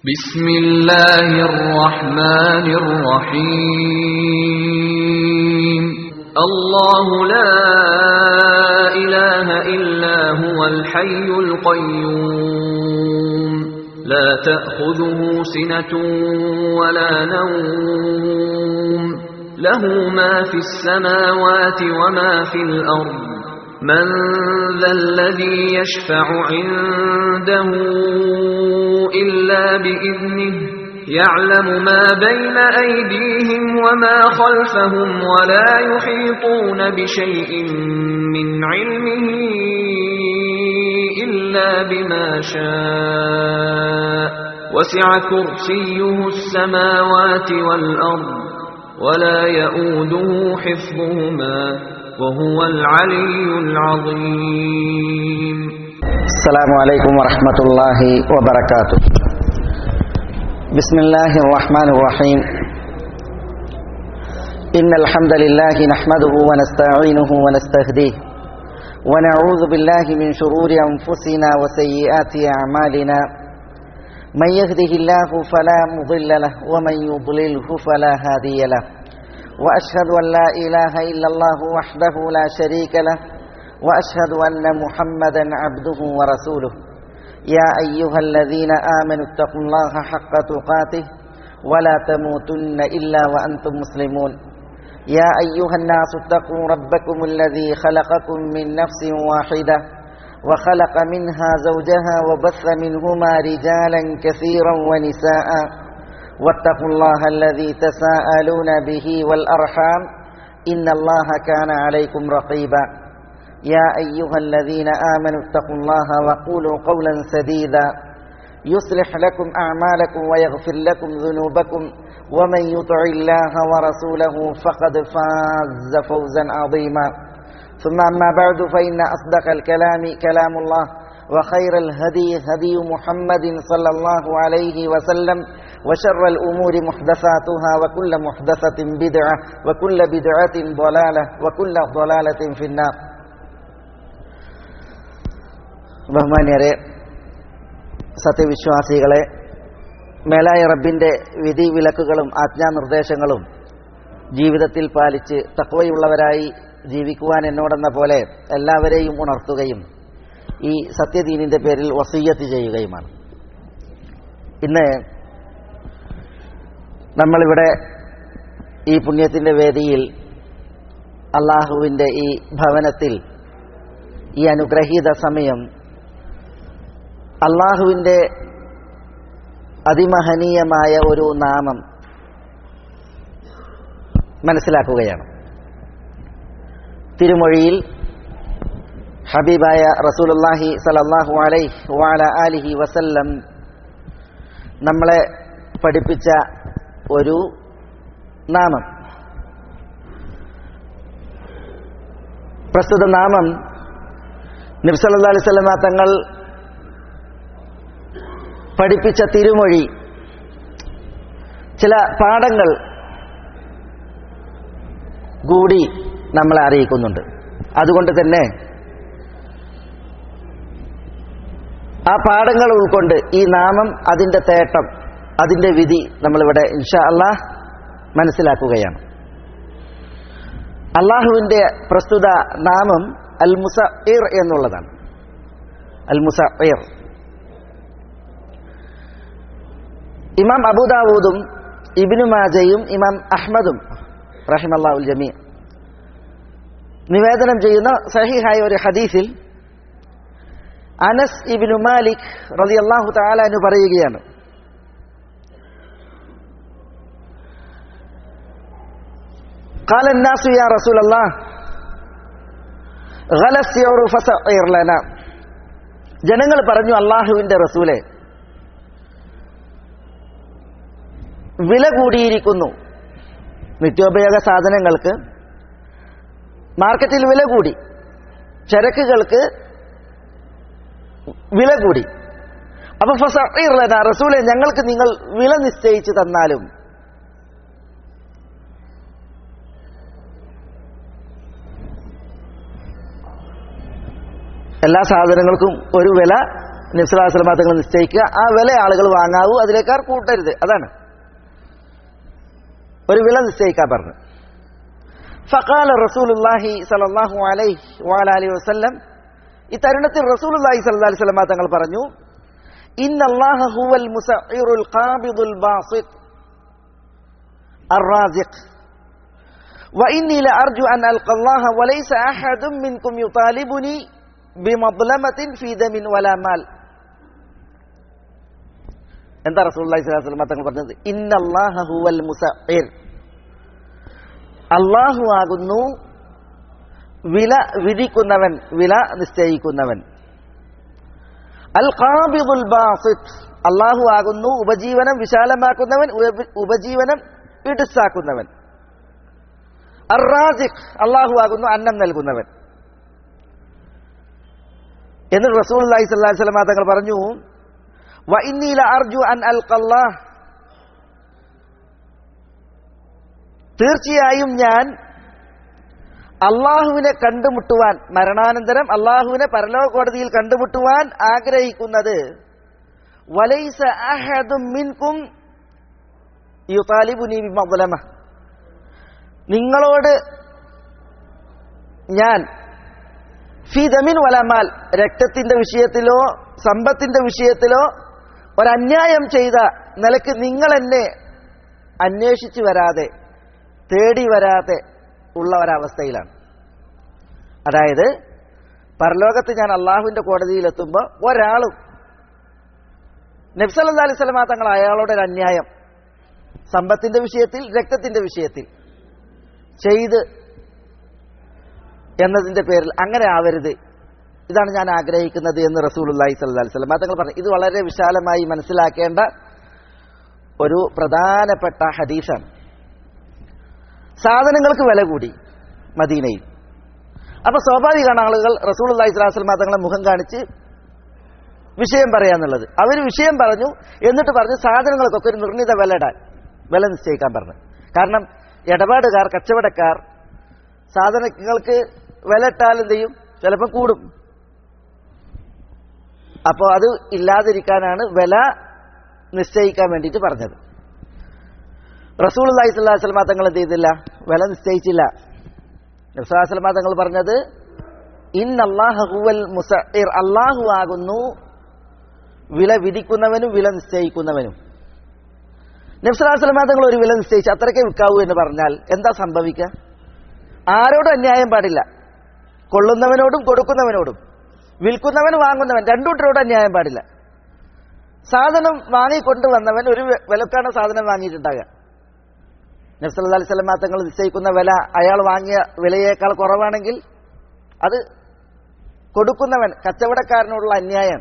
بسم الله الرحمن الرحيم الله لا إله إلا هو الحي القيوم لا تأخذه سنة ولا نوم له ما في السماوات وما في الأرض من ذا الذي يشفع عنده إلا بإذنه يعلم ما بين أيديهم وما خلفهم ولا يحيطون بشيء من علمه إلا بما شاء وسع كرسيه السماوات والأرض ولا يؤوده حفظهما وهو العلي العظيم السلام عليكم ورحمة الله وبركاته بسم الله الرحمن الرحيم إن الحمد لله نحمده ونستعينه ونستهديه ونعوذ بالله من شرور أنفسنا وسيئات أعمالنا من يهده الله فلا مضل له ومن يضلله فلا هادي له وأشهد أن لا إله إلا الله وحده لا شريك له واشهد ان محمدا عبده ورسوله يا ايها الذين امنوا اتقوا الله حق تقاته ولا تموتن الا وانتم مسلمون يا ايها الناس اتقوا ربكم الذي خلقكم من نفس واحده وخلق منها زوجها وبث منهما رجالا كثيرا ونساء واتقوا الله الذي تساءلون به والارحام ان الله كان عليكم رقيبا يا أيها الذين آمنوا اتقوا الله وقولوا قولا سديدا يصلح لكم أعمالكم ويغفر لكم ذنوبكم ومن يطع الله ورسوله فقد فاز فوزا عظيما ثم أما بعد فإن أصدق الكلام كلام الله وخير الهدي هدي محمد صلى الله عليه وسلم وشر الأمور محدثاتها وكل محدثة بدعة وكل بدعة ضلالة وكل ضلالة في النار ബഹുമാന്യരെ സത്യവിശ്വാസികളെ മേലായ റബ്ബിന്റെ വിധി വിലക്കുകളും ആജ്ഞാനിർദ്ദേശങ്ങളും ജീവിതത്തിൽ പാലിച്ച് തക്വയുള്ളവരായി ജീവിക്കുവാൻ എന്നോടെന്ന പോലെ എല്ലാവരെയും ഉണർത്തുകയും ഈ സത്യദീനിന്റെ പേരിൽ വസീയത്ത് ചെയ്യുകയുമാണ് ഇന്ന് നമ്മളിവിടെ ഈ പുണ്യത്തിന്റെ വേദിയിൽ അള്ളാഹുവിന്റെ ഈ ഭവനത്തിൽ ഈ അനുഗ്രഹീത സമയം അള്ളാഹുവിൻ്റെ അതിമഹനീയമായ ഒരു നാമം മനസ്സിലാക്കുകയാണ് തിരുമൊഴിയിൽ ഹബീബായ റസൂലുല്ലാഹി സലല്ലാഹു അലൈഹി വാല ആലിഹി വസല്ലം നമ്മളെ പഠിപ്പിച്ച ഒരു നാമം പ്രസ്തുത നാമം നബ്സല്ലാ അലൈഹി സ്വലമ തങ്ങൾ പഠിപ്പിച്ച തിരുമൊഴി ചില പാഠങ്ങൾ കൂടി നമ്മളെ അറിയിക്കുന്നുണ്ട് അതുകൊണ്ട് തന്നെ ആ പാഠങ്ങൾ ഉൾക്കൊണ്ട് ഈ നാമം അതിൻ്റെ തേട്ടം അതിൻ്റെ വിധി നമ്മളിവിടെ ഇൻഷാ അള്ളാഹ് മനസ്സിലാക്കുകയാണ് അള്ളാഹുവിൻ്റെ പ്രസ്തുത നാമം അൽ മുസഇർ എന്നുള്ളതാണ് അൽ മുസഇർ ഇമാം അബുദാവൂദും ഇബിനു മാജയും ഇമാം അഹ്മദും റഹിമല്ലാഹുൽ ജമീ നിവേദനം ചെയ്യുന്ന സഹിഹായ ഒരു ഹദീസിൽ അനസ് ഇബിനു മാലിക് റളിയല്ലാഹു തആല എന്ന് പറയുകയാണ് قال الناس يا رسول الله غلى السعر فسعر لنا ജനങ്ങൾ പറഞ്ഞു അള്ളാഹുവിന്റെ റസൂലെ വില കൂടിയിരിക്കുന്നു നിത്യോപയോഗ സാധനങ്ങൾക്ക് മാർക്കറ്റിൽ വില കൂടി ചരക്കുകൾക്ക് വില കൂടി അപ്പൊ ഫസീർലന റസൂലെ ഞങ്ങൾക്ക് നിങ്ങൾ വില നിശ്ചയിച്ചു തന്നാലും എല്ലാ സാധനങ്ങൾക്കും ഒരു വില നിസ്ലാസ്ലമ തങ്ങൾ നിശ്ചയിക്കുക ആ വില ആളുകൾ വാങ്ങാവൂ അതിലേക്കാർ കൂട്ടരുത് അതാണ് ഒരു വില നിശ്ചയിക്കാൻ പറഞ്ഞു ഫഖാല റസൂലുല്ലാഹി സലല്ലാഹു അലൈഹി വാലി വസല്ലം ഈ തരുണത്തിൽ റസൂലുല്ലാഹി സല്ലല്ലാഹി അലൈഹി വസല്ലം തങ്ങൾ പറഞ്ഞു ഇന്നല്ലാഹ ഹുവൽ മുസഇറുൽ ഖാബിദുൽ ബാസിത് الرازق وإني لأرجو أن ألقى الله وليس أحد منكم يطالبني بمظلمة في دم ولا مال എന്താ റസൂലുള്ളാഹി സ്വല്ലല്ലാഹു അലൈഹി വസല്ലം തങ്ങൾ പറഞ്ഞത് ഇന്നല്ലാഹ ഹുവൽ മുസഇർ അള്ളാഹു ആകുന്നു വില വിധിക്കുന്നവൻ വില നിശ്ചയിക്കുന്നവൻ അൽ ഖാബിദുൽ ബാസിത്ത് അള്ളാഹു ആകുന്നു ഉപജീവനം വിശാലമാക്കുന്നവൻ ഉപ- ഉപജീവനം ഇടുസാക്കുന്നവൻ അറാസിഖ് അള്ളാഹു ആകുന്നു അന്നം നൽകുന്നവൻ എന്ന് റസൂൽ അലൈഹി സ്വല്ലല്ലാഹു അലൈഹി വസല്ലം തങ്ങൾ പറഞ്ഞു വ ഇന്നീല അർജു അൻ അൽഖല്ലാഹ് തീർച്ചയായും ഞാൻ അള്ളാഹുവിനെ കണ്ടുമുട്ടുവാൻ മരണാനന്തരം അള്ളാഹുവിനെ പരലോക കോടതിയിൽ കണ്ടുമുട്ടുവാൻ ആഗ്രഹിക്കുന്നത് വലൈസ അഹദും മിൻകും യുതാലിബുനി ബിമദ്ലമ നിങ്ങളോട് ഞാൻ ഫിദമിൻ വലമാൽ രക്തത്തിന്റെ വിഷയത്തിലോ സമ്പത്തിന്റെ വിഷയത്തിലോ ഒരന്യായം ചെയ്ത നിലക്ക് നിങ്ങൾ എന്നെ അന്വേഷിച്ചു വരാതെ തേടി വരാതെ ഉള്ള ഒരവസ്ഥയിലാണ് അതായത് പരലോകത്ത് ഞാൻ അള്ളാഹുവിന്റെ കോടതിയിലെത്തുമ്പോൾ ഒരാളും നബ്സല്ലാ അലൈഹി സ്വലമാ തങ്ങൾ അയാളുടെ ഒരു അന്യായം സമ്പത്തിന്റെ വിഷയത്തിൽ രക്തത്തിന്റെ വിഷയത്തിൽ ചെയ്ത് എന്നതിന്റെ പേരിൽ അങ്ങനെ ആവരുത് ഇതാണ് ഞാൻ ആഗ്രഹിക്കുന്നത് എന്ന് റസൂലുല്ലാഹി സ്വല്ലല്ലാഹി അലൈഹി വസല്ലം തങ്ങൾ പറഞ്ഞു ഇത് വളരെ വിശാലമായി മനസ്സിലാക്കേണ്ട ഒരു പ്രധാനപ്പെട്ട ഹദീസാണ് സാധനങ്ങൾക്ക് വില കൂടി മദീനയിൽ അപ്പൊ സ്വാഭാവികമാണ് ആളുകൾ റസൂൽ അള്ളാഹി സ്വലാസ്ലം തങ്ങളെ മുഖം കാണിച്ച് വിഷയം പറയാന്നുള്ളത് അവർ വിഷയം പറഞ്ഞു എന്നിട്ട് പറഞ്ഞു സാധനങ്ങൾക്കൊക്കെ ഒരു നിർണിത വില ഇടാൻ വില നിശ്ചയിക്കാൻ പറഞ്ഞു കാരണം ഇടപാടുകാർ കച്ചവടക്കാർ സാധനങ്ങൾക്ക് വില ഇട്ടാൽ എന്ത് ചെയ്യും ചിലപ്പോൾ കൂടും അപ്പോൾ അത് ഇല്ലാതിരിക്കാനാണ് വില നിശ്ചയിക്കാൻ വേണ്ടിയിട്ട് പറഞ്ഞത് റസൂൽ അള്ളാഹി സ്വല്ലാ സ്വലമ തങ്ങൾ എന്ത് ചെയ്തില്ല വില നിശ്ചയിച്ചില്ല സ്വലാസ്ലമ തങ്ങൾ പറഞ്ഞത് ഇൻ അള്ളാഹുവൽ മുസഇർ അള്ളാഹു ആകുന്നു വില വിധിക്കുന്നവനും വില നിശ്ചയിക്കുന്നവനും നബ്സലാസ്ലമ തങ്ങൾ ഒരു വില നിശ്ചയിച്ച് അത്രയ്ക്ക് വിൽക്കാവൂ എന്ന് പറഞ്ഞാൽ എന്താ സംഭവിക്കുക ആരോടും അന്യായം പാടില്ല കൊള്ളുന്നവനോടും കൊടുക്കുന്നവനോടും വിൽക്കുന്നവൻ വാങ്ങുന്നവൻ രണ്ടുകൂട്ടരോടും അന്യായം പാടില്ല സാധനം വാങ്ങിക്കൊണ്ടുവന്നവൻ ഒരു വെ- വിലക്കാണ് സാധനം വാങ്ങിയിട്ടുണ്ടാകുക നബ്സല്ലാ അലൈഹി സ്വലമ തങ്ങൾ നിശ്ചയിക്കുന്ന വില അയാൾ വാങ്ങിയ വിലയേക്കാൾ കുറവാണെങ്കിൽ അത് കൊടുക്കുന്നവൻ കച്ചവടക്കാരനോടുള്ള അന്യായം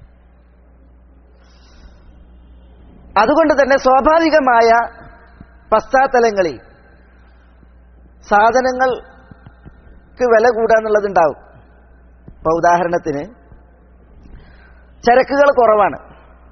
അതുകൊണ്ട് തന്നെ സ്വാഭാവികമായ പശ്ചാത്തലങ്ങളിൽ സാധനങ്ങൾക്ക് വില കൂടാന്നുള്ളതുണ്ടാവും ഇപ്പൊ ഉദാഹരണത്തിന് ചരക്കുകൾ കുറവാണ്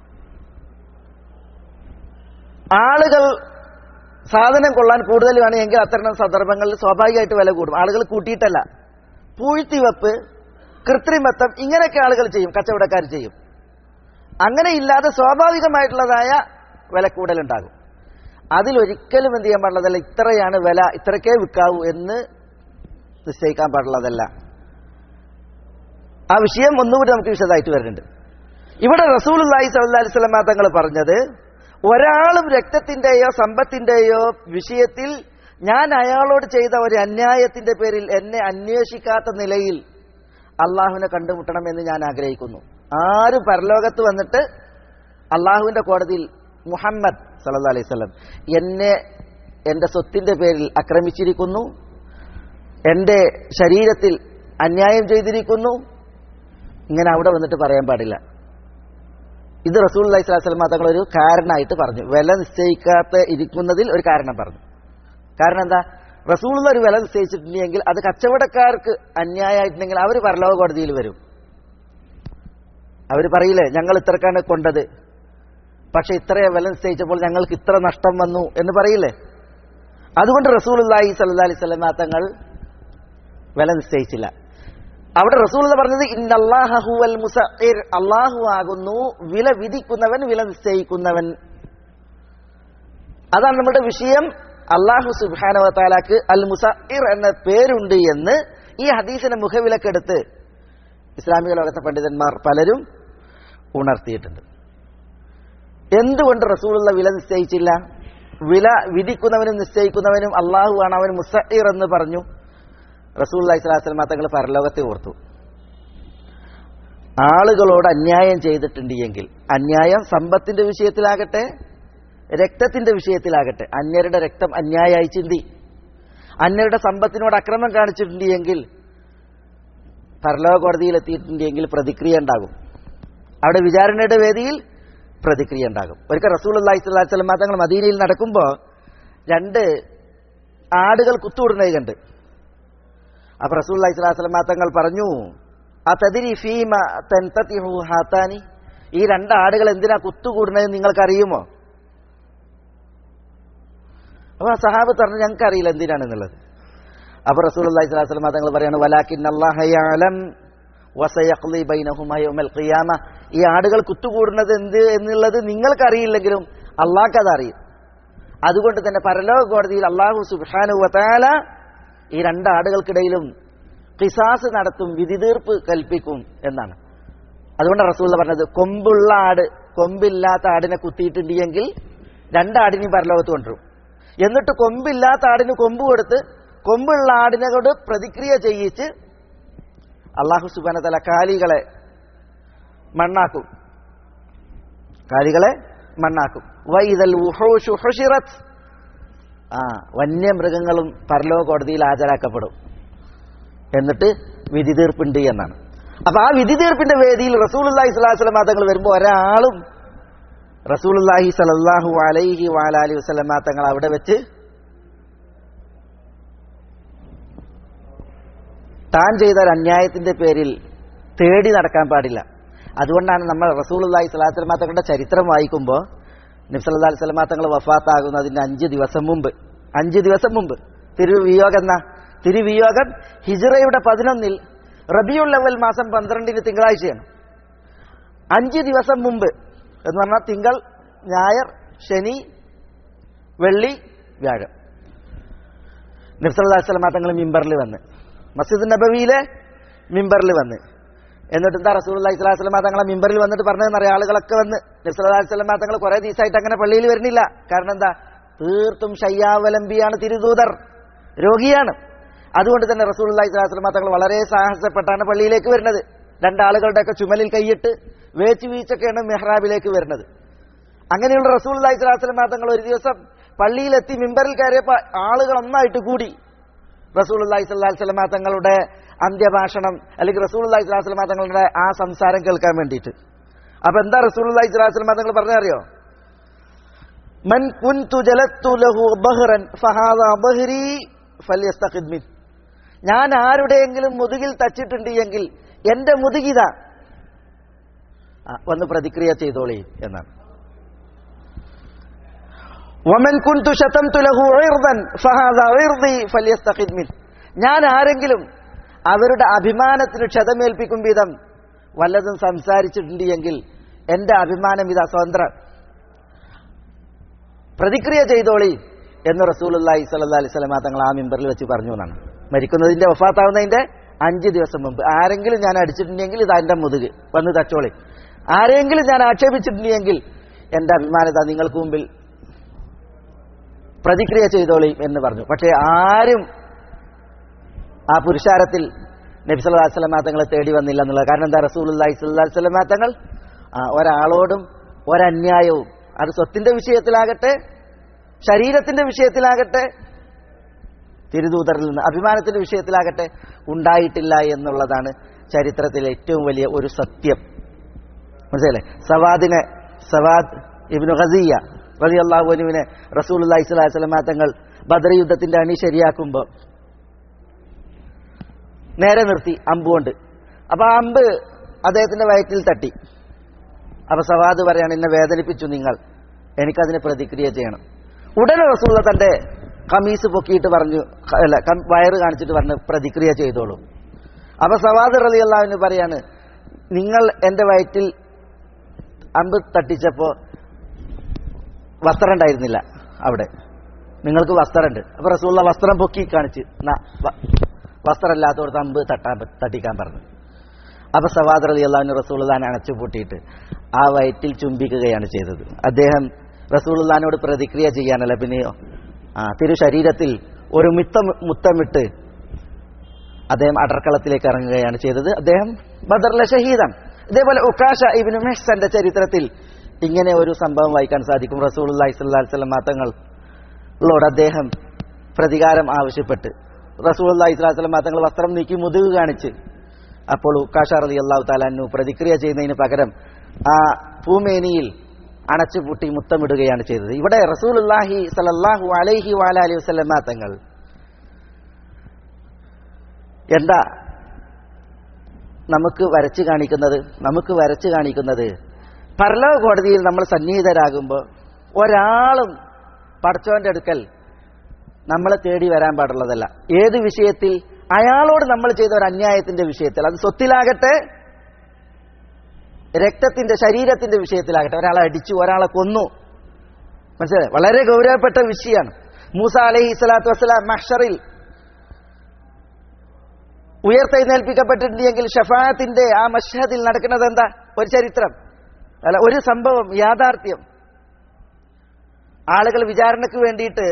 ആളുകൾ സാധനം കൊള്ളാൻ കൂടുതൽ വേണമെങ്കിൽ അത്തരം സന്ദർഭങ്ങളിൽ സ്വാഭാവികമായിട്ട് വില കൂടും ആളുകൾ കൂട്ടിയിട്ടല്ല പൂഴ്ത്തിവെപ്പ് കൃത്രിമത്വം ഇങ്ങനെയൊക്കെ ആളുകൾ ചെയ്യും കച്ചവടക്കാർ ചെയ്യും അങ്ങനെ ഇല്ലാതെ സ്വാഭാവികമായിട്ടുള്ളതായ വിലക്കൂടലുണ്ടാകും അതിലൊരിക്കലും എന്ത് ചെയ്യാൻ പാടുള്ളതല്ല ഇത്രയാണ് വില ഇത്രക്കേ വിൽക്കാവൂ എന്ന് നിശ്ചയിക്കാൻ പാടുള്ളതല്ല ആ വിഷയം ഒന്നുകൂടി നമുക്ക് വിശദമായിട്ട് വരുന്നുണ്ട് ഇവിടെ റസൂൽ അള്ളാഹി സല്ലാ അലൈഹി സ്വലമ തങ്ങൾ പറഞ്ഞത് ഒരാളും രക്തത്തിന്റെയോ സമ്പത്തിന്റെയോ വിഷയത്തിൽ ഞാൻ അയാളോട് ചെയ്ത ഒരു അന്യായത്തിന്റെ പേരിൽ എന്നെ അന്വേഷിക്കാത്ത നിലയിൽ അള്ളാഹുവിനെ കണ്ടുമുട്ടണമെന്ന് ഞാൻ ആഗ്രഹിക്കുന്നു ആരും പരലോകത്ത് വന്നിട്ട് അള്ളാഹുവിന്റെ കോടതിയിൽ മുഹമ്മദ് സല്ലാ അലൈഹി സ്വലം എന്നെ എന്റെ സ്വത്തിന്റെ പേരിൽ ആക്രമിച്ചിരിക്കുന്നു എന്റെ ശരീരത്തിൽ അന്യായം ചെയ്തിരിക്കുന്നു ഇങ്ങനെ അവിടെ വന്നിട്ട് പറയാൻ പാടില്ല ഇത് റസൂൽ അലൈഹി സ്വലാസ്ലമ തങ്ങൾ ഒരു കാരണമായിട്ട് പറഞ്ഞു വില നിശ്ചയിക്കാത്ത ഇരിക്കുന്നതിൽ ഒരു കാരണം പറഞ്ഞു കാരണം എന്താ റസൂൾ ഒരു വില നിശ്ചയിച്ചിട്ടുണ്ടെങ്കിൽ അത് കച്ചവടക്കാർക്ക് അന്യായമായിട്ടുണ്ടെങ്കിൽ അവർ പരലോക കോടതിയിൽ വരും അവർ പറയില്ലേ ഞങ്ങൾ ഇത്രക്കാണ് കൊണ്ടത് പക്ഷെ ഇത്ര വില നിശ്ചയിച്ചപ്പോൾ ഞങ്ങൾക്ക് ഇത്ര നഷ്ടം വന്നു എന്ന് പറയില്ലേ അതുകൊണ്ട് റസൂൽ അള്ളാഹി സല്ലാ അലൈഹി സ്വലമ തങ്ങൾ വില നിശ്ചയിച്ചില്ല അവിടെ റസൂൽ പറഞ്ഞത് ഇന്നല്ലാഹുവൽ മുസഇർ അള്ളാഹു ആകുന്നു വില വിധിക്കുന്നവൻ വില നിശ്ചയിക്കുന്നവൻ അതാണ് നമ്മുടെ വിഷയം അള്ളാഹു സുബാനവത്താലാക്ക് അൽ മുസഇർ എന്ന പേരുണ്ട് എന്ന് ഈ ഹദീസിനെ മുഖവിലക്കെടുത്ത് ഇസ്ലാമിക ലോകത്തെ പണ്ഡിതന്മാർ പലരും ഉണർത്തിയിട്ടുണ്ട് എന്തുകൊണ്ട് റസൂലുള്ള വില നിശ്ചയിച്ചില്ല വില വിധിക്കുന്നവനും നിശ്ചയിക്കുന്നവനും അള്ളാഹു ആണ് അവൻ മുസഇർ എന്ന് പറഞ്ഞു റസൂൽ അലൈഹിസ്ലാസ്ലമ തങ്ങൾ പരലോകത്തെ ഓർത്തു ആളുകളോട് അന്യായം ചെയ്തിട്ടുണ്ട് എങ്കിൽ അന്യായം സമ്പത്തിന്റെ വിഷയത്തിലാകട്ടെ രക്തത്തിന്റെ വിഷയത്തിലാകട്ടെ അന്യരുടെ രക്തം അന്യായമായി ചിന്തി അന്യരുടെ സമ്പത്തിനോട് അക്രമം കാണിച്ചിട്ടുണ്ട് എങ്കിൽ പരലോക കോടതിയിൽ എത്തിയിട്ടുണ്ടെങ്കിൽ പ്രതിക്രിയ ഉണ്ടാകും അവിടെ വിചാരണയുടെ വേദിയിൽ പ്രതിക്രിയ ഉണ്ടാകും ഒരിക്കൽ റസൂൽ അള്ളാഹി സ്വലാഹു വസ്ലമ തങ്ങൾ മദീനയിൽ നടക്കുമ്പോൾ രണ്ട് ആടുകൾ കുത്തുവിടുന്നത് കണ്ട് അപ്പൊ റസൂൽ അള്ളാഹി സ്വലാഹു വസ്ലമ തങ്ങൾ പറഞ്ഞു ആ തതിരി ഫീമ തെൻതത്തിഹു ഹാത്താനി ഈ രണ്ട് ആടുകൾ എന്തിനാ കുത്തുകൂടുന്നത് നിങ്ങൾക്കറിയുമോ അപ്പൊ ആ സഹാബ് പറഞ്ഞു ഞങ്ങൾക്ക് അറിയില്ല എന്തിനാണെന്നുള്ളത് അപ്പൊ റസൂൽ അള്ളാഹി സ്വലാഹു വസ്ലമ തങ്ങൾ പറയാണ് വലാക്കിൻ അള്ളാഹയാലം വസയഖ്ലി ബൈനഹുമ യൗമൽ ഖിയാമ ഈ ആടുകൾ കുത്തുകൂടുന്നത് എന്ത് എന്നുള്ളത് നിങ്ങൾക്കറിയില്ലെങ്കിലും അള്ളാഹ്ക്ക് അതറിയും അതുകൊണ്ട് തന്നെ പരലോക കോടതിയിൽ അള്ളാഹു സുബ്ഹാനു വതാല ഈ രണ്ട് ആടുകൾക്കിടയിലും കിസാസ് നടത്തും വിധി തീർപ്പ് കൽപ്പിക്കും എന്നാണ് അതുകൊണ്ട് റസൂൽ പറഞ്ഞത് കൊമ്പുള്ള ആട് കൊമ്പില്ലാത്ത ആടിനെ കുത്തിയിട്ടുണ്ട് എങ്കിൽ രണ്ടാടിനെയും പരലോകത്ത് കൊണ്ടുവരും എന്നിട്ട് കൊമ്പില്ലാത്ത ആടിന് കൊമ്പ് കൊടുത്ത് കൊമ്പുള്ള ആടിനെ കൊണ്ട് പ്രതിക്രിയ ചെയ്യിച്ച് അള്ളാഹു സുബാന തല കാലികളെ മണ്ണാക്കും കാലികളെ മണ്ണാക്കും വൈതൽ ഉഹോഷുഹുഷിറത്ത് ആ വന്യമൃഗങ്ങളും പരലോക കോടതിയിൽ ഹാജരാക്കപ്പെടും എന്നിട്ട് വിധി തീർപ്പുണ്ട് എന്നാണ് അപ്പൊ ആ വിധി തീർപ്പിന്റെ വേദിയിൽ റസൂലുല്ലാഹി സ്വലാസ്ലം തങ്ങൾ വരുമ്പോൾ ഒരാളും റസൂലുല്ലാഹി സലല്ലാഹു അലൈഹി വാലാലി വസ്ലമ തങ്ങൾ അവിടെ വെച്ച് താൻ ചെയ്ത ഒരു അന്യായത്തിന്റെ പേരിൽ തേടി നടക്കാൻ പാടില്ല അതുകൊണ്ടാണ് നമ്മൾ റസൂലുല്ലാഹി സ്വലാസ്ലമ തങ്ങളുടെ ചരിത്രം വായിക്കുമ്പോൾ നബ്സല്ലാ സ്വലമാ തങ്ങൾ വഫാത്താകുന്നതിന് അഞ്ച് ദിവസം മുമ്പ് അഞ്ച് ദിവസം മുമ്പ് തിരുവിയോഗം എന്നാ തിരുവിയോഗം ഹിജറയുടെ പതിനൊന്നിൽ റബിയുൽ അവൽ മാസം പന്ത്രണ്ടിന് തിങ്കളാഴ്ചയാണ് അഞ്ച് ദിവസം മുമ്പ് എന്ന് പറഞ്ഞാൽ തിങ്കൾ ഞായർ ശനി വെള്ളി വ്യാഴം നബ്സല്ലാ സ്വലമാ തങ്ങൾ മിമ്പറിൽ വന്ന് മസ്ജിദ് നബവിയിലെ മിമ്പറിൽ വന്ന് എന്നിട്ട് എന്താ റസൂൽ അള്ളഹി സ്വലാസ്ലമ തങ്ങളെ മിമ്പറിൽ വന്നിട്ട് പറഞ്ഞതെന്നറിയാം ആളുകളൊക്കെ വന്ന് നബ്സല്ലാ സ്വലമ തങ്ങൾ കുറെ ദിവസമായിട്ട് അങ്ങനെ പള്ളിയിൽ വരുന്നില്ല കാരണം എന്താ തീർത്തും ശയ്യാവലംബിയാണ് തിരുദൂതർ രോഗിയാണ് അതുകൊണ്ട് തന്നെ റസൂൽ അള്ളഹി സ്വലാസ്ലമ തങ്ങൾ വളരെ സാഹസപ്പെട്ടാണ് പള്ളിയിലേക്ക് വരുന്നത് രണ്ടാളുകളുടെയൊക്കെ ചുമലിൽ കൈയിട്ട് വേച്ച് വീച്ചൊക്കെയാണ് മെഹ്റാബിലേക്ക് വരുന്നത് അങ്ങനെയുള്ള റസൂൽ അള്ളഹി സ്വലാസ്ലമ തങ്ങൾ ഒരു ദിവസം പള്ളിയിലെത്തി മിമ്പറിൽ കയറിയപ്പോൾ ആളുകൾ ഒന്നായിട്ട് കൂടി റസൂൽ അള്ളഹി സ്വല്ലാ സ്വലമ തങ്ങളുടെ അന്ത്യഭാഷണം അല്ലെങ്കിൽ റസൂൽ അള്ളഹി സ്വലാഹു സ്വലമ തങ്ങളുടെ ആ സംസാരം കേൾക്കാൻ വേണ്ടിയിട്ട് അപ്പൊ എന്താ റസൂൽ അള്ളഹി സ്വലാഹു സ്വലമ തങ്ങൾ പറഞ്ഞറിയോ മൻ കുൻതു ജലത്തു ലഹു ബഹ്റൻ ഫഹാദ ബഹ്രി ഫല്യസ്തഖിദ് മിൻ ഞാൻ ആരുടെയെങ്കിലും മുതുകിൽ തച്ചിട്ടുണ്ട് എങ്കിൽ എന്റെ മുതുകിത വന്ന് പ്രതിക്രിയ ചെയ്തോളി എന്നാണ് വമൻ കുൻതു ശതംതു ലഹു ഇർദൻ ഫഹാദ ഇർദി ഫല്യസ്തഖിദ് മിൻ ഞാൻ ആരെങ്കിലും അവരുടെ അഭിമാനത്തിന് ക്ഷതമേൽപ്പിക്കും വിധം വല്ലതും സംസാരിച്ചിട്ടുണ്ട് എങ്കിൽ എന്റെ അഭിമാനം ഇതാ സ്വതന്ത്രം പ്രതിക്രിയ ചെയ്തോളി എന്ന് റസൂലി സല്ലാ അലൈഹി സ്വലമ തങ്ങൾ ആ മെമ്പറിൽ വെച്ച് പറഞ്ഞു എന്നാണ് മരിക്കുന്നതിന്റെ വഫാത്താവുന്നതിന്റെ അഞ്ച് ദിവസം മുമ്പ് ആരെങ്കിലും ഞാൻ അടിച്ചിട്ടുണ്ടെങ്കിൽ ഇത് എന്റെ മുതുക് വന്ന് തച്ചോളി ആരെങ്കിലും ഞാൻ ആക്ഷേപിച്ചിട്ടുണ്ടെങ്കിൽ എന്റെ അഭിമാനത നിങ്ങൾക്ക് മുമ്പിൽ പ്രതിക്രിയ ചെയ്തോളി എന്ന് പറഞ്ഞു പക്ഷേ ആരും ആ പുരുഷാരത്തിൽ നബി സല്ലല്ലാഹു അലൈഹി വസല്ലമ തങ്ങളെ തേടി വന്നില്ല എന്നുള്ളത് കാരണം എന്താ റസൂലുള്ളാഹി സ്വല്ലല്ലാഹു അലൈഹി വസല്ലമ തങ്ങൾ ആ, ഒരാളോടും ഒരന്യായവും അത് സ്വത്തിന്റെ വിഷയത്തിലാകട്ടെ ശരീരത്തിന്റെ വിഷയത്തിലാകട്ടെ തിരുദൂതറിൽ നിന്ന് അഭിമാനത്തിന്റെ വിഷയത്തിലാകട്ടെ ഉണ്ടായിട്ടില്ല എന്നുള്ളതാണ് ചരിത്രത്തിലെ ഏറ്റവും വലിയ ഒരു സത്യം മനസ്സിലല്ലേ സവാദിനെ സവാദ് ഇബ്നു ഖസിയ റളിയല്ലാഹു അൻഹുവിനെ റസൂലുള്ളാഹി സ്വല്ലല്ലാഹു അലൈഹി വസല്ലമ തങ്ങൾ ബദർ യുദ്ധത്തിന്റെ അണി ശരിയാക്കുമ്പോൾ നേരെ നിർത്തി അമ്പുകൊണ്ട് അപ്പൊ ആ അമ്പ് അദ്ദേഹത്തിന്റെ വയറ്റിൽ തട്ടി അപ്പൊ സവാദ് പറയാണ് എന്നെ വേദനിപ്പിച്ചു നിങ്ങൾ എനിക്കതിന് പ്രതിക്രിയ ചെയ്യണം ഉടനെ റസൂള്ള തന്റെ കമീസ് പൊക്കിയിട്ട് പറഞ്ഞു അല്ല കം- വയറ് കാണിച്ചിട്ട് പറഞ്ഞു പ്രതിക്രിയ ചെയ്തോളൂ അപ്പൊ സവാദ് റലി അള്ളാഹുവിന് പറയാണ് നിങ്ങൾ എന്റെ വയറ്റിൽ അമ്പ് തട്ടിച്ചപ്പോ വസ്ത്രം ഉണ്ടായിരുന്നില്ല അവിടെ നിങ്ങൾക്ക് വസ്ത്രമുണ്ട് അപ്പൊ റസൂള്ള വസ്ത്രം പൊക്കി കാണിച്ച് "നാ, വ- വസ്ത്രമില്ലാത്തവർക്ക് അമ്പ് തട്ടാൻ പ- തട്ടിക്കാൻ പറഞ്ഞു അപ്പൊ സവാദ് അലി അള്ളാഹുവിന് റസൂൽദാൻ അണച്ചു പൂട്ടിയിട്ട് ആ വയറ്റിൽ ചുംബിക്കുകയാണ് ചെയ്തത് അദ്ദേഹം റസൂൽദാനോട് പ്രതിക്രിയ ചെയ്യാനല്ല പിന്നെയോ ആ തിരു ശരീരത്തിൽ ഒരു മിത്തം മുത്തമിട്ട് അദ്ദേഹം അടർക്കളത്തിലേക്ക് ഇറങ്ങുകയാണ് ചെയ്തത് അദ്ദേഹം ബദറിലെ ഷഹീദാണ് ഇതേപോലെ ഉക്കാഷ ഇബിന് മെഹ്സന്റെ ചരിത്രത്തിൽ ഇങ്ങനെ ഒരു സംഭവം വായിക്കാൻ സാധിക്കും റസൂൽ അള്ളാഹി സ്വല്ലി സ്വലം മാത്തങ്ങളോട് അദ്ദേഹം പ്രതികാരം ആവശ്യപ്പെട്ട് റസൂൽ അള്ളാഹി സ്വലാസ്ലം മാത്തങ്ങൾ വസ്ത്രം നീക്കി മുതുക് കാണിച്ച് അപ്പോൾ ഉക്കാഷ റലി അള്ളാഹു താലാനു പ്രതിക്രിയ ചെയ്യുന്നതിന് പകരം ആ ഭൂമേനിയിൽ അണച്ചുപൂട്ടി മുത്തമിടുകയാണ് ചെയ്തത് ഇവിടെ റസൂൽ അള്ളാഹി സലല്ലാഹു അലൈഹി വാലി വസ്ലം മാത്തങ്ങൾ എന്താ നമുക്ക് വരച്ചു കാണിക്കുന്നത് നമുക്ക് വരച്ചു കാണിക്കുന്നത് പരലോക കോടതിയിൽ നമ്മൾ സന്നിഹിതരാകുമ്പോൾ ഒരാളും പടച്ചോന്റെ അടുക്കൽ നമ്മളെ തേടി വരാൻ പാടുള്ളതല്ല ഏത് വിഷയത്തിൽ അയാളോട് നമ്മൾ ചെയ്ത ഒരു അന്യായത്തിന്റെ വിഷയത്തിൽ അത് സ്വത്തിലാകട്ടെ രക്തത്തിന്റെ ശരീരത്തിന്റെ വിഷയത്തിലാകട്ടെ ഒരാളെ അടിച്ചു ഒരാളെ കൊന്നു മനസ്സിലായി വളരെ ഗൗരവപ്പെട്ട വിഷയമാണ് മൂസ അലഹി സ്വലാത്തു വസ്സലാം മഹ്ഷറിൽ ഉയർത്തെഴുന്നേൽപ്പിക്കപ്പെട്ടിട്ടുണ്ടെങ്കിൽ ഷഫാത്തിന്റെ ആ മഷഹദിൽ നടക്കുന്നത് എന്താ ഒരു ചരിത്രം അല്ല ഒരു സംഭവം യാഥാർത്ഥ്യം ആളുകൾ വിചാരണയ്ക്ക് വേണ്ടിയിട്ട്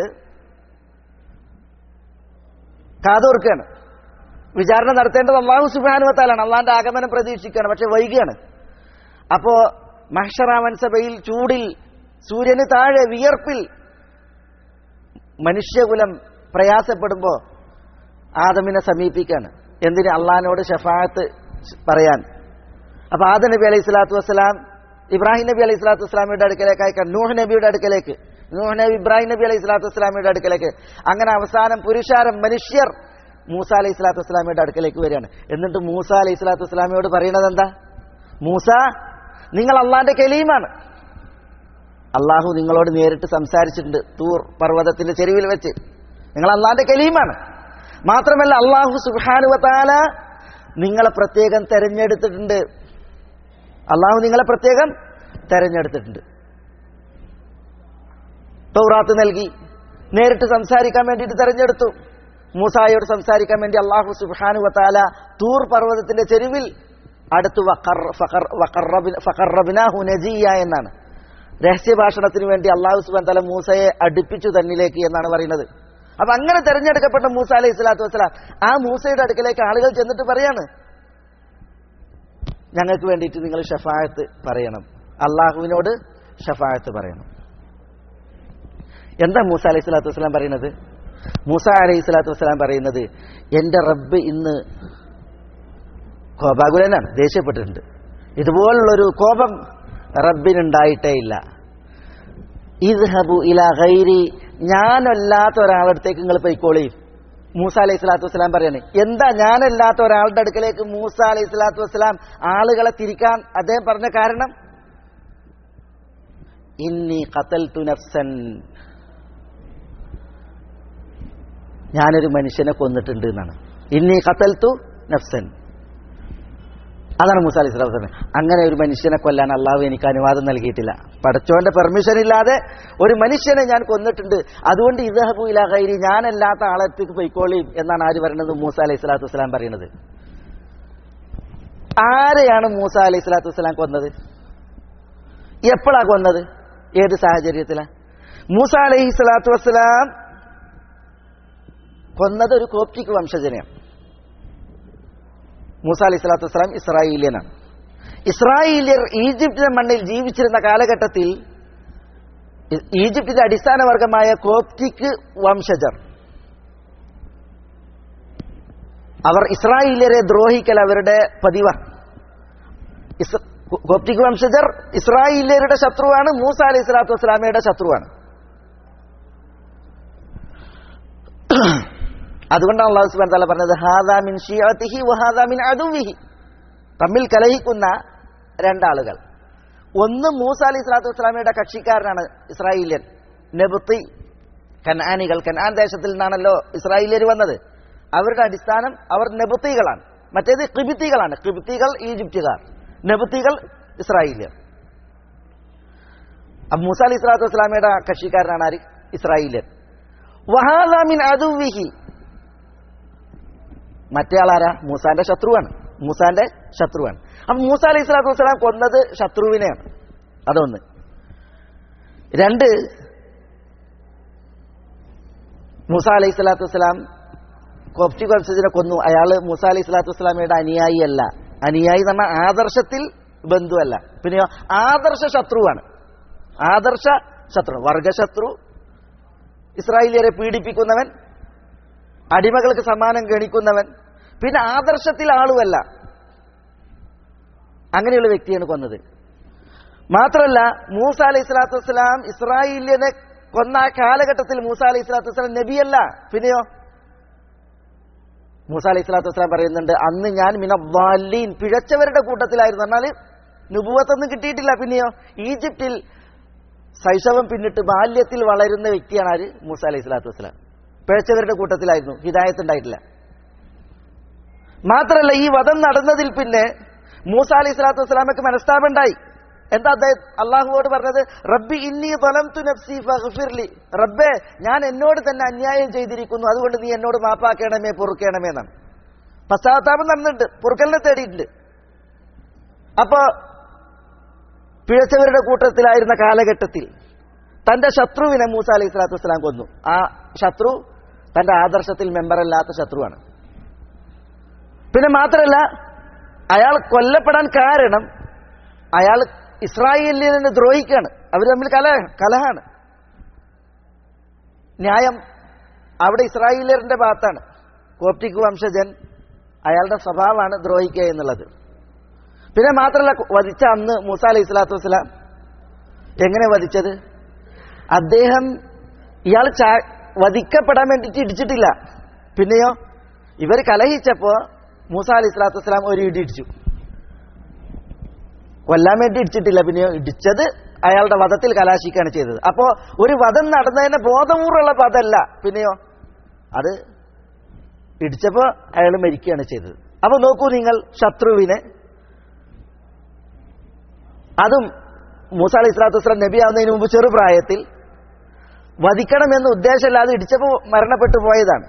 കാതോർക്കുകയാണ് വിചാരണ നടത്തേണ്ടത് അള്ളാഹു സുബാനുവത്താലാണ് അള്ളാന്റെ ആഗമനം പ്രതീക്ഷിക്കുകയാണ് പക്ഷെ വൈകിയാണ് അപ്പോ മഹ്ഷറാമൻ സഭയിൽ ചൂടിൽ സൂര്യന് താഴെ വിയർപ്പിൽ മനുഷ്യകുലം പ്രയാസപ്പെടുമ്പോ ആദമിനെ സമീപിക്കാണ് എന്തിന് അള്ളഹാനോട് ഷഫായത്ത് പറയാൻ അപ്പൊ ആദം നബി അലൈഹി സ്വലാത്തു വസ്സലാം ഇബ്രാഹിം നബി അലൈഹി സ്വലാത്തു വസ്സലാമിയുടെ അടുക്കലേക്ക് അയക്കാൻ നൂഹ് നബിയുടെ അടുക്കലേക്ക് നൂഹ് നബി ഇബ്രാഹിം നബി അലൈഹി സ്വലാത്തു വസ്സലാമിയുടെ അടുക്കലേക്ക് അങ്ങനെ അവസാനം പുരുഷാരം മനുഷ്യർ മൂസ അലൈഹി സ്വലാത്തു വസ്സലാമിയുടെ അടുക്കലേക്ക് വരികയാണ് എന്നിട്ട് മൂസ അലൈഹി സ്വലാത്തു വസ്സലാമിയോട് പറയുന്നത് എന്താ മൂസ നിങ്ങൾ അള്ളാന്റെ കലീമാണ് അള്ളാഹു നിങ്ങളോട് നേരിട്ട് സംസാരിച്ചിട്ടുണ്ട് തൂർ പർവ്വതത്തിന്റെ ചെരുവിൽ വെച്ച് നിങ്ങൾ അള്ളാന്റെ കലീമാണ് മാത്രമല്ല അള്ളാഹു സുബാനുവത്താല നിങ്ങളെ പ്രത്യേകം തെരഞ്ഞെടുത്തിട്ടുണ്ട് അള്ളാഹു നിങ്ങളെ പ്രത്യേകം തെരഞ്ഞെടുത്തിട്ടുണ്ട് തൗറാത്ത് നൽകി നേരിട്ട് സംസാരിക്കാൻ വേണ്ടിയിട്ട് തെരഞ്ഞെടുത്തു മൂസായോട് സംസാരിക്കാൻ വേണ്ടി അള്ളാഹു സുബാനു വത്താല തൂർ പർവ്വതത്തിന്റെ ചെരുവിൽ അടുത്ത് ഫഖറബിനാഹു നജിയ എന്നാണ് രഹസ്യഭാഷണത്തിന് വേണ്ടി അള്ളാഹു സുബാൻ തല മൂസയെ അടുപ്പിച്ചു തന്നിലേക്ക് എന്നാണ് പറയുന്നത് അപ്പൊ അങ്ങനെ തെരഞ്ഞെടുക്കപ്പെട്ട മൂസ അലൈഹി സ്വലാത്തു വസ്സലാം ആ മൂസയുടെ അടുക്കലേക്ക് ആളുകൾ ചെന്നിട്ട് പറയാണ് ഞങ്ങൾക്ക് വേണ്ടിയിട്ട് നിങ്ങൾ ഷഫായത്ത് പറയണം അള്ളാഹുവിനോട് ഷഫായത്ത് പറയണം എന്താ മൂസ അലൈഹി സ്വലാത്തു വസ്സലാം പറയുന്നത് മൂസ അലൈഹി സ്വലാത്തു വസ്സലാം പറയുന്നത് എന്റെ റബ്ബ് ഇന്ന് കോപാകുലനാണ് ദേഷ്യപ്പെട്ടിട്ടുണ്ട് ഇതുപോലുള്ളൊരു കോപം റബ്ബിനുണ്ടായിട്ടേ ഇല്ല ഇദ്ഹബു ഇല ഗൈരി ഞാനല്ലാത്ത ഒരാളടുത്തേക്ക് നിങ്ങൾ പോയിക്കോളി മൂസ അലൈഹി സ്വലാത്തു വസ്സലാം പറയാണ് എന്താ ഞാനല്ലാത്ത ഒരാളുടെ അടുക്കലേക്ക് മൂസ അലൈഹി സ്വലാത്തു വസ്സലാം ആളുകളെ തിരിക്കാൻ അദ്ദേഹം പറഞ്ഞ കാരണം ഇന്നി ഖതൽതു നഫ്സൻ ഞാനൊരു മനുഷ്യനെ കൊന്നിട്ടുണ്ട് എന്നാണ് ഇന്നി ഖതൽതു നഫ്സൻ അതാണ് മൂസ അലൈഹി സ്വലാം പറഞ്ഞത് അങ്ങനെ ഒരു മനുഷ്യനെ കൊല്ലാൻ അള്ളാഹു എനിക്ക് അനുവാദം നൽകിയിട്ടില്ല പടച്ചോന്റെ പെർമിഷൻ ഇല്ലാതെ ഒരു മനുഷ്യനെ ഞാൻ കൊന്നിട്ടുണ്ട് അതുകൊണ്ട് ഇതഹബു ഇല കൈരി ഞാനല്ലാത്ത ആളത്തേക്ക് പൊയ്ക്കോളിയും എന്നാണ് ആര് പറയുന്നത് മൂസ അലൈഹി സ്വലാത്തു വസ്സലാം പറയുന്നത് ആരെയാണ് മൂസ അലൈഹി സ്വലാത്തു വസ്സലാം കൊന്നത് എപ്പോഴാ കൊന്നത് ഏത് സാഹചര്യത്തിലാ മൂസ അലൈഹി സ്വലാത്തു വസ്സലാം കൊന്നത് ഒരു കോപ്റ്റിക് വംശജനെയാണ് മൂസ അലൈഹി സ്വലാത്തു വസ്സലാം ഇസ്രായേലിയനാണ് ഇസ്രായേലിയർ ഈജിപ്തിന്റെ മണ്ണിൽ ജീവിച്ചിരുന്ന കാലഘട്ടത്തിൽ ഈജിപ്തിന്റെ അടിസ്ഥാന വർഗമായ കോപ്റ്റിക് വംശജർ അവർ ഇസ്രായേലിയരെ ദ്രോഹിക്കൽ അവരുടെ പതിവാണ് കോപ്റ്റിക് വംശജർ ഇസ്രായേലിയരുടെ ശത്രുവാണ് മൂസ അലൈഹി സ്വലാത്തു വസ്സലാമയുടെ ശത്രുവാണ് അതുകൊണ്ടാണ് അള്ളാഹു സുബാൻ തല പറഞ്ഞത് ഹാദാ മിൻ ഷിയത്തിഹി വഹാദാ മിൻ അദുവിഹി തമ്മിൽ കലഹിക്കുന്ന രണ്ടാളുകൾ ഒന്ന് മൂസ അലി സ്വലാത്തു വസ്സലാമയുടെ കക്ഷിക്കാരനാണ് ഇസ്രായേലിയൻ നെബുത്തി കനാനികൾ കനാൻ ദേശത്തിൽ നിന്നാണല്ലോ ഇസ്രായേലിയർ വന്നത് അവരുടെ അടിസ്ഥാനം അവർ നെബുത്തികളാണ് മറ്റേത് കിബിത്തികളാണ് കിബിത്തികൾ ഈജിപ്തുകാർ നബുത്തികൾ ഇസ്രായേലിയർ അപ്പൊ മൂസ അലി ഇസ്ലാത്തു വസ്സലാമയുടെ കക്ഷിക്കാരനാണ് ആര് ഇസ്രായേലിയൻ വഹാദാമിൻ അതുവിഹി മറ്റേ ആളാരാ മൂസാന്റെ ശത്രുവാണ് മൂസാന്റെ ശത്രുവാണ് അപ്പൊ മൂസ അലൈഹി സ്വലാത്തു വസ്സലാം കൊന്നത് ശത്രുവിനെയാണ് അതൊന്ന് രണ്ട് മൂസ അലൈഹി സ്വലാത്തു വസ്സലാം കോപ്റ്റി വംശജനെ കൊന്നു അയാള് മൂസ അലൈഹി സ്വലാത്തു വസ്സലാമയുടെ അനുയായി അല്ല അനുയായി എന്ന് പറഞ്ഞാൽ ആദർശത്തിൽ ബന്ധുവല്ല പിന്നെയോ ആദർശ ശത്രുവാണ് ആദർശ ശത്രു വർഗശത്രു ഇസ്രായേലിയരെ പീഡിപ്പിക്കുന്നവൻ അടിമകൾക്ക് സമ്മാനം ഗണിക്കുന്നവൻ പിന്നെ ആദർശത്തിൽ ആളുമല്ല അങ്ങനെയുള്ള വ്യക്തിയാണ് കൊന്നത് മാത്രമല്ല മൂസ അലൈഹി സ്വലാത്തു വസ്സലാം ഇസ്രായേലിയനെ കൊന്ന ആ കാലഘട്ടത്തിൽ മൂസ അലൈഹി സ്വലാത്തു വസ്സലാം നബിയല്ല പിന്നെയോ മൂസ അലൈഹി സ്വലാത്തു വസ്സലാം പറയുന്നുണ്ട് അന്ന് ഞാൻ മിനവാലീൻ പിഴച്ചവരുടെ കൂട്ടത്തിലായിരുന്നു എന്നാൽ നുപുവത്തൊന്നും കിട്ടിയിട്ടില്ല പിന്നെയോ ഈജിപ്തിൽ ശൈശവം പിന്നിട്ട് ബാല്യത്തിൽ വളരുന്ന വ്യക്തിയാണ് ആര് മൂസ അലൈഹി സ്വലാത്തു വസ്സലാം പിഴച്ചവരുടെ കൂട്ടത്തിലായിരുന്നു ഹിദായത്ത് ഉണ്ടായിട്ടില്ല മാത്രമല്ല ഈ വധം നടന്നതിൽ പിന്നെ മൂസ അലൈഹി സ്വലാത്തു വസ്സലാമക്ക് മനസ്താപം ഉണ്ടായി എന്താ അദ്ദേഹം അള്ളാഹുവോട് പറഞ്ഞത് റബ്ബി ഇന്നി തൊലംതു നഫ്സി ഫഗ്ഫിർലി റബ്ബേ ഞാൻ എന്നോട് തന്നെ അന്യായം ചെയ്തിരിക്കുന്നു അതുകൊണ്ട് നീ എന്നോട് മാപ്പാക്കണമേ പൊറുക്കണമേ എന്നാണ് പശ്ചാത്താപം നടന്നിട്ടുണ്ട് പൊറുക്കലിനെ തേടിയിട്ടുണ്ട് അപ്പോ പിഴച്ചവരുടെ കൂട്ടത്തിലായിരുന്ന കാലഘട്ടത്തിൽ തന്റെ ശത്രുവിനെ മൂസ അലൈഹി സ്വലാത്തു വസ്സലാം കൊന്നു ആ ശത്രു തന്റെ ആദർശത്തിൽ മെമ്പറല്ലാത്ത ശത്രുവാണ് പിന്നെ മാത്രമല്ല അയാൾ കൊല്ലപ്പെടാൻ കാരണം അയാൾ ഇസ്രായേലിനെ ദ്രോഹിക്കാണ് അവർ തമ്മിൽ കല കലഹാണ് ന്യായം അവിടെ ഇസ്രായേലിയറിന്റെ ഭാഗത്താണ് കോപ്റ്റിക് വംശജൻ അയാളുടെ സ്വഭാവമാണ് ദ്രോഹിക്കുക എന്നുള്ളത് പിന്നെ മാത്രമല്ല വധിച്ച അന്ന് മൂസ അലൈഹി സ്വലാത്തു വസ്സലാം എങ്ങനെ വധിച്ചത് അദ്ദേഹം ഇയാൾ ചാ വധിക്കപ്പെടാൻ വേണ്ടിയിട്ട് ഇടിച്ചിട്ടില്ല പിന്നെയോ ഇവർ കലഹിച്ചപ്പോ മൂസ അലൈഹി സ്വലാത്തു വസ്സലാം ഒരു ഇടി ഇടിച്ചു കൊല്ലാൻ വേണ്ടി ഇടിച്ചിട്ടില്ല പിന്നെയോ ഇടിച്ചത് അയാളുടെ വധത്തിൽ കലാശിക്കുകയാണ് ചെയ്തത് അപ്പോ ഒരു വധം നടന്നതിന് ബോധപൂർവ്വമുള്ള വധമല്ല പിന്നെയോ അത് ഇടിച്ചപ്പോ അയാൾ മരിക്കുകയാണ് ചെയ്തത് അപ്പൊ നോക്കൂ നിങ്ങൾ ശത്രുവിനെ അതും മൂസ അലി ഇസ്ലാത്തു വസ്ലാം നബി ആവുന്നതിന് മുമ്പ് ചെറുപ്രായത്തിൽ വധിക്കണമെന്ന ഉദ്ദേശമില്ലാതെ ഇടിച്ചപ്പോൾ മരണപ്പെട്ടു പോയതാണ്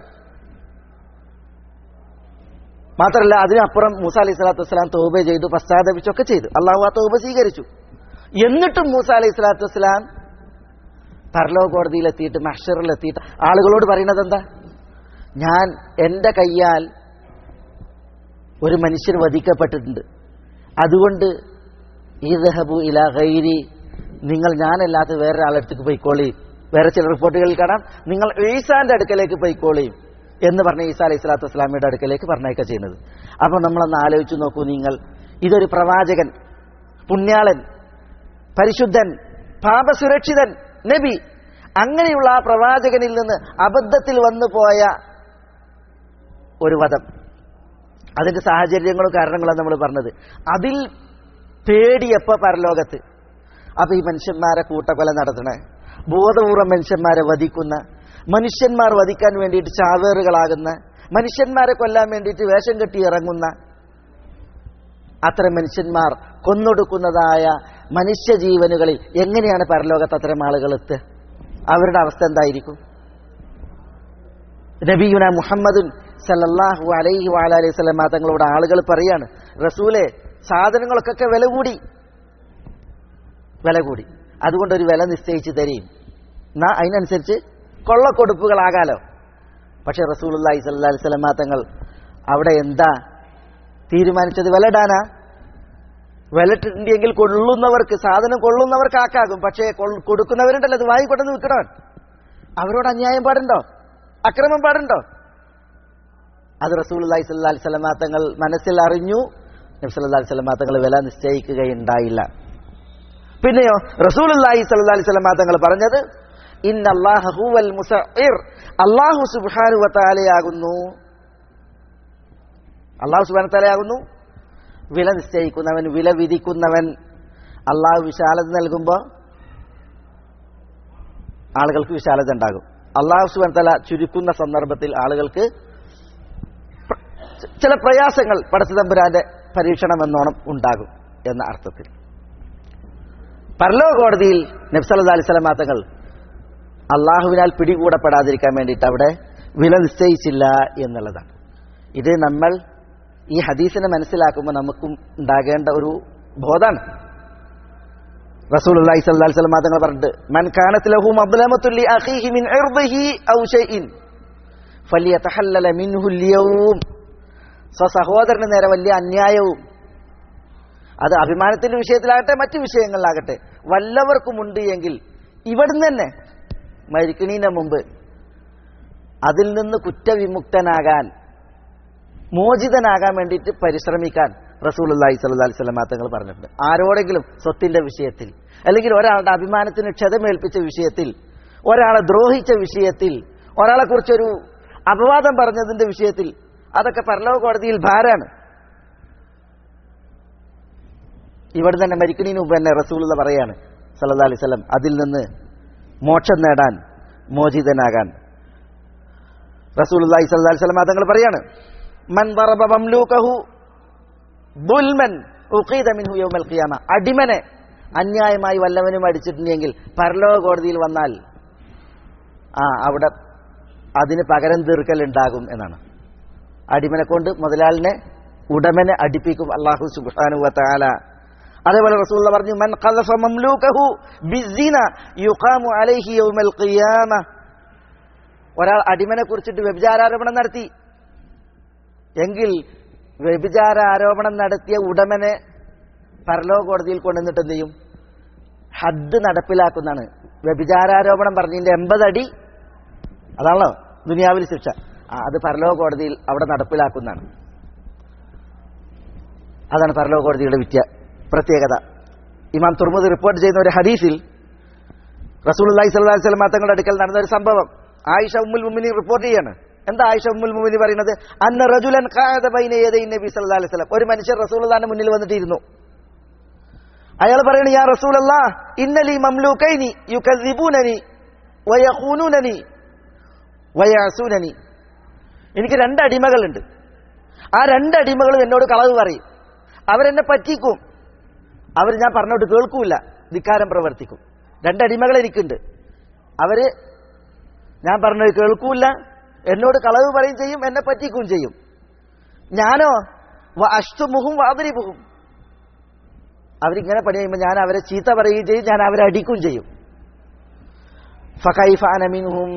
മാത്രമല്ല അതിനപ്പുറം മൂസ അലൈഹി സ്വലാത്തു വസ്സലാം തോബ ചെയ്തു പശ്ചാത്തപിച്ചൊക്കെ ചെയ്തു അള്ളാഹു ആ തോബ സ്വീകരിച്ചു എന്നിട്ടും മൂസ അലൈഹി സ്വലാത്തു വസ്സലാം പരലോക കോടതിയിലെത്തിയിട്ട് മഷറിലെത്തിയിട്ട് ആളുകളോട് പറയുന്നത് എന്താ ഞാൻ എൻ്റെ കയ്യാൽ ഒരു മനുഷ്യർ വധിക്കപ്പെട്ടിട്ടുണ്ട് അതുകൊണ്ട് ഈദഹബു ഇല ഗൈരി നിങ്ങൾ ഞാനല്ലാത്ത വേറൊരാളടുത്തേക്ക് പോയിക്കോളി വേറെ ചില റിപ്പോർട്ടുകളിൽ കാണാം നിങ്ങൾ ഈസാന്റെ അടുക്കലേക്ക് പോയിക്കോളിയും എന്ന് പറഞ്ഞ ഈസാ അലൈഹി സ്വലാത്തു വസ്സലാമിയുടെ അടുക്കലേക്ക് പറഞ്ഞയക്ക ചെയ്യുന്നത് അപ്പോൾ നമ്മളൊന്ന് ആലോചിച്ച് നോക്കൂ നിങ്ങൾ ഇതൊരു പ്രവാചകൻ പുണ്യാളൻ പരിശുദ്ധൻ പാപസുരക്ഷിതൻ നബി അങ്ങനെയുള്ള ആ പ്രവാചകനിൽ നിന്ന് അബദ്ധത്തിൽ വന്നു പോയ ഒരു വധം അതിന്റെ സാഹചര്യങ്ങളും കാരണങ്ങളും നമ്മൾ പറഞ്ഞത് അതിൽ പേടിയപ്പോ പരലോകത്ത് അപ്പൊ ഈ മനുഷ്യന്മാരെ കൂട്ടക്കൊല നടത്തണ ബോധപൂർവം മനുഷ്യന്മാരെ വധിക്കുന്ന മനുഷ്യന്മാർ വധിക്കാൻ വേണ്ടിയിട്ട് ചാവേറുകളാകുന്ന മനുഷ്യന്മാരെ കൊല്ലാൻ വേണ്ടിയിട്ട് വേഷം കെട്ടി ഇറങ്ങുന്ന അത്തരം മനുഷ്യന്മാർ കൊന്നൊടുക്കുന്നതായ മനുഷ്യജീവനുകളിൽ എങ്ങനെയാണ് പരലോകത്ത് അത്തരം ആളുകൾ എത്തുക അവരുടെ അവസ്ഥ എന്തായിരിക്കും നബിയുന മുഹമ്മദുൻ സല്ലല്ലാഹു അലൈഹി വാലി സ്വലമ തങ്ങളോട് ആളുകൾ പറയാണ് റസൂലെ സാധനങ്ങൾക്കൊക്കെ വില കൂടി വില കൂടി അതുകൊണ്ട് ഒരു വില നിശ്ചയിച്ച് തരും എന്നാ അതിനനുസരിച്ച് കൊള്ളക്കൊടുപ്പുകളാകാലോ പക്ഷെ റസൂലുല്ലാഹി സല്ലാ സ്വലമ തങ്ങൾ അവിടെ എന്താ തീരുമാനിച്ചത് വില ഇടാനാ വിലട്ടുണ്ടെങ്കിൽ കൊള്ളുന്നവർക്ക് സാധനം കൊള്ളുന്നവർക്ക് ആക്കാകും പക്ഷേ കൊൾ- കൊടുക്കുന്നവരുണ്ടല്ലോ അത് വാങ്ങിക്കൊണ്ടെന്ന് വിൽക്കണം അവരോട് അന്യായം പാടുണ്ടോ അക്രമം പാടുണ്ടോ അത് റസൂൽ അള്ളഹി സ്വല്ലാ സ്വലമാ തങ്ങൾ മനസ്സിൽ അറിഞ്ഞു നബ്സല്ലാ സ്വലമാ തങ്ങൾ വില നിശ്ചയിക്കുകയുണ്ടായില്ല പിന്നെയോ റസൂൽ അള്ളാഹി സ്വല്ലാ സ്വലമാ തങ്ങൾ പറഞ്ഞത് ഇന്നല്ലാഹുവൽ മുസഇർ അള്ളാഹു സുബ്ഹാനു വതാലയാകുന്നു അള്ളാഹു സുബ്ഹാനു വതാലയാകുന്നു വില നിശ്ചയിക്കുന്നവൻ വില വിധിക്കുന്നവൻ അള്ളാഹു വിശാലത നൽകുമ്പോൾ ആളുകൾക്ക് വിശാലത ഉണ്ടാകും അള്ളാഹു സുബ്ഹാനു വതാല ചുരുക്കുന്ന സന്ദർഭത്തിൽ ആളുകൾക്ക് പ്ര- ചില പ്രയാസങ്ങൾ പടച്ചതമ്പുരാന്റെ പരീക്ഷണം എന്നോണം ഉണ്ടാകും എന്ന അർത്ഥത്തിൽ പരലോക കോടതിയിൽ നബ്സല്ലാ അലിസ്ലാം തങ്ങൾ അള്ളാഹുവിനാൽ പിടികൂടപ്പെടാതിരിക്കാൻ വേണ്ടിയിട്ട് അവിടെ വില നിശ്ചയിച്ചില്ല എന്നുള്ളതാണ് ഇത് നമ്മൾ ഈ ഹദീസിനെ മനസ്സിലാക്കുമ്പോൾ നമുക്കും ഉണ്ടാകേണ്ട ഒരു ബോധാണ് റസൂൽ അള്ളാഹി സ്വല്ലല്ലാഹി അലൈഹി വസല്ലം തങ്ങൾ പറഞ്ഞിട്ട് മൻ കാനത്ത് ലഹു മദ്ലമത്തുൻ ലി അഖീഹി മിൻ ഇർദിഹി ഔ ഷൈഇൻ ഫലിയതഹല്ലല മിൻഹു അൽയൗം സ്വസഹോദരന് നേരെ വലിയ അന്യായവും അത് അഭിമാനത്തിന്റെ വിഷയത്തിലാകട്ടെ മറ്റു വിഷയങ്ങളിലാകട്ടെ വല്ലവർക്കുമുണ്ട് എങ്കിൽ ഇവിടുന്ന് തന്നെ മരിക്കണീന് മുമ്പ് അതിൽ നിന്ന് കുറ്റവിമുക്തനാകാൻ മോചിതനാകാൻ വേണ്ടിയിട്ട് പരിശ്രമിക്കാൻ റസൂൽ അള്ളാഹി സ്വല്ലി സ്വലമാ തങ്ങൾ പറഞ്ഞിട്ടുണ്ട് ആരോടെങ്കിലും സ്വത്തിന്റെ വിഷയത്തിൽ അല്ലെങ്കിൽ ഒരാളുടെ അഭിമാനത്തിന് ക്ഷതമേൽപ്പിച്ച വിഷയത്തിൽ ഒരാളെ ദ്രോഹിച്ച വിഷയത്തിൽ ഒരാളെ കുറിച്ചൊരു അപവാദം പറഞ്ഞതിന്റെ വിഷയത്തിൽ അതൊക്കെ പരലോക കോടതിയിൽ ഭാരാണ് ഇവിടെ തന്നെ മരിക്കണീന് മുമ്പ് തന്നെ റസൂൽ പറയാണ് സല്ലാ അലൈഹി സ്വലം അതിൽ നിന്ന് മോക്ഷം നേടാൻ മോചിതനാകാൻ റസൂൽ അള്ളാഹി സല്ലാ അലൈഹി സ്വലം തങ്ങൾ പറയാണ് മൻ ضرب مملوكه ظلما ഉഖീദ മിൻഹു യൗമൽ ഖിയാമ അടിമനെ അന്യായമായി വല്ലവനും അടിച്ചിട്ടുണ്ടെങ്കിൽ പരലോക കോടതിയിൽ വന്നാൽ ആ അവിടെ അതിന് പകരം തീർക്കൽ ഉണ്ടാകും എന്നാണ് അടിമനെ കൊണ്ട് മുതലാളിനെ ഉടമനെ അടിപ്പിക്കും അള്ളാഹു സുബ്ഹാനഹു വതആല അതേപോലെ റസൂലുള്ള പറഞ്ഞു മൻ ഖദഫ മംലൂകഹു ബിസിന യുഖാമു അലൈഹി യൗമൽ ഖിയാമ ഒരാൾ അടിമനെ കുറിച്ചിട്ട് വ്യഭിചാരാരോപണം നടത്തി എങ്കിൽ വ്യഭിചാര ആരോപണം നടത്തിയ ഉടമനെ പരലോക കോടതിയിൽ കൊണ്ടുവന്നിട്ട് എന്ത് ചെയ്യും ഹദ് നടപ്പിലാക്കുന്നതാണ് വ്യഭിചാരാരോപണം പറഞ്ഞതിന്റെ എൺപത് അടി അതാണല്ലോ ദുനിയാവിൽ ശിക്ഷ ആ, അത് പരലോക കോടതിയിൽ അവിടെ നടപ്പിലാക്കുന്നതാണ് അതാണ് പരലോക കോടതിയുടെ വിത്യ പ്രത്യേകത ഇമാം തുർമുദ് റിപ്പോർട്ട് ചെയ്യുന്ന ഒരു ഹദീസിൽ റസൂൽ അള്ളാഹി സ്വല്ലല്ലാഹി അലൈഹി വസല്ലം തങ്ങളുടെ അടുക്കൽ നടന്ന ഒരു സംഭവം ആയിഷ ഉമ്മുൽ മുമിനി റിപ്പോർട്ട് ചെയ്യാണ് എന്താ ആയിഷ ഉമ്മുൽ മുമിനി പറയുന്നത് അന്ന റജുലൻ ഖാദ ബൈന യദൈ നബി സല്ലല്ലാഹി അലൈഹി വസല്ലം ഒരു മനുഷ്യൻ റസൂലുള്ളാഹിന്റെ മുന്നിൽ വന്നിട്ടിരുന്നു അയാൾ പറയണ യാ റസൂലല്ലാ ഇന്നലി മംലൂക്കൈനി യുകذിബൂനനി വയഖൂനൂനനി വയഅസൂനനി എനിക്ക് രണ്ട് അടിമകളുണ്ട് ആ രണ്ട് അടിമകളും എന്നോട് കളവ് പറയും അവരെന്നെ പറ്റിക്കും അവർ ഞാൻ പറഞ്ഞോട്ട് കേൾക്കൂല ധിക്കാരം പ്രവർത്തിക്കും രണ്ടടിമകൾ എനിക്കുണ്ട് അവര് ഞാൻ പറഞ്ഞത് കേൾക്കൂല എന്നോട് കളവ് പറയും ചെയ്യും എന്നെ പറ്റിക്കുകയും ചെയ്യും ഞാനോ അഷ്ടുമുഖും വാതിരിമുഖും അവരിങ്ങനെ പണി ചെയ്യുമ്പോൾ ഞാൻ അവരെ ചീത്ത പറയുകയും ചെയ്യും ഞാൻ അവരെ അടിക്കുകയും ചെയ്യും ഫഖൈഫാനമിൻഹും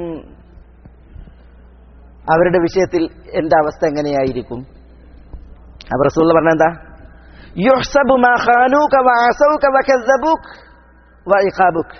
അവരുടെ വിഷയത്തിൽ എന്റെ അവസ്ഥ എങ്ങനെയായിരിക്കും അപ്പൊ റസൂള്ള പറഞ്ഞ എന്താ യുഹ്സബു മാ ഖാനൂക വഅസൗക വകذبوك വഇഖാബുക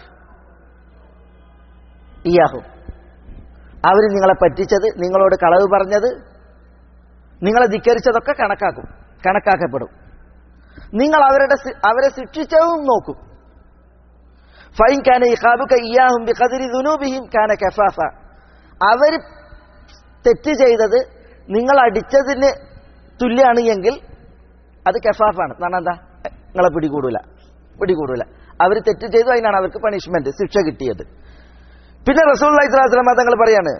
ഇയാഹു അവർ നിങ്ങളെ പറ്റിച്ചത് നിങ്ങളോട് കളവ് പറഞ്ഞത് നിങ്ങളെ ധിക്കരിച്ചതൊക്കെ കണക്കാക്കും കണക്കാക്കപ്പെടും നിങ്ങൾ അവരുടെ സി- അവരെ ശിക്ഷിച്ചതും നോക്കും ഫൈൻ കാന ഇഖാബുക ഇയാഹും ബിഖദരി ദുനൂബിഹിം കാന കഫാഫ അവർ തെറ്റ് ചെയ്തത് നിങ്ങൾ അടിച്ചതിന് തുല്യാണ് എങ്കിൽ അത് കഫാഫാണ് കാരണം എന്താ നിങ്ങളെ പിടികൂടൂല പിടികൂടൂല അവർ തെറ്റ് ചെയ്തു അതിനാണ് അവർക്ക് പണിഷ്മെന്റ് ശിക്ഷ കിട്ടിയത് പിന്നെ റസൂൽ ഇസ്ലാസ്ലാം തങ്ങൾ പറയാണ്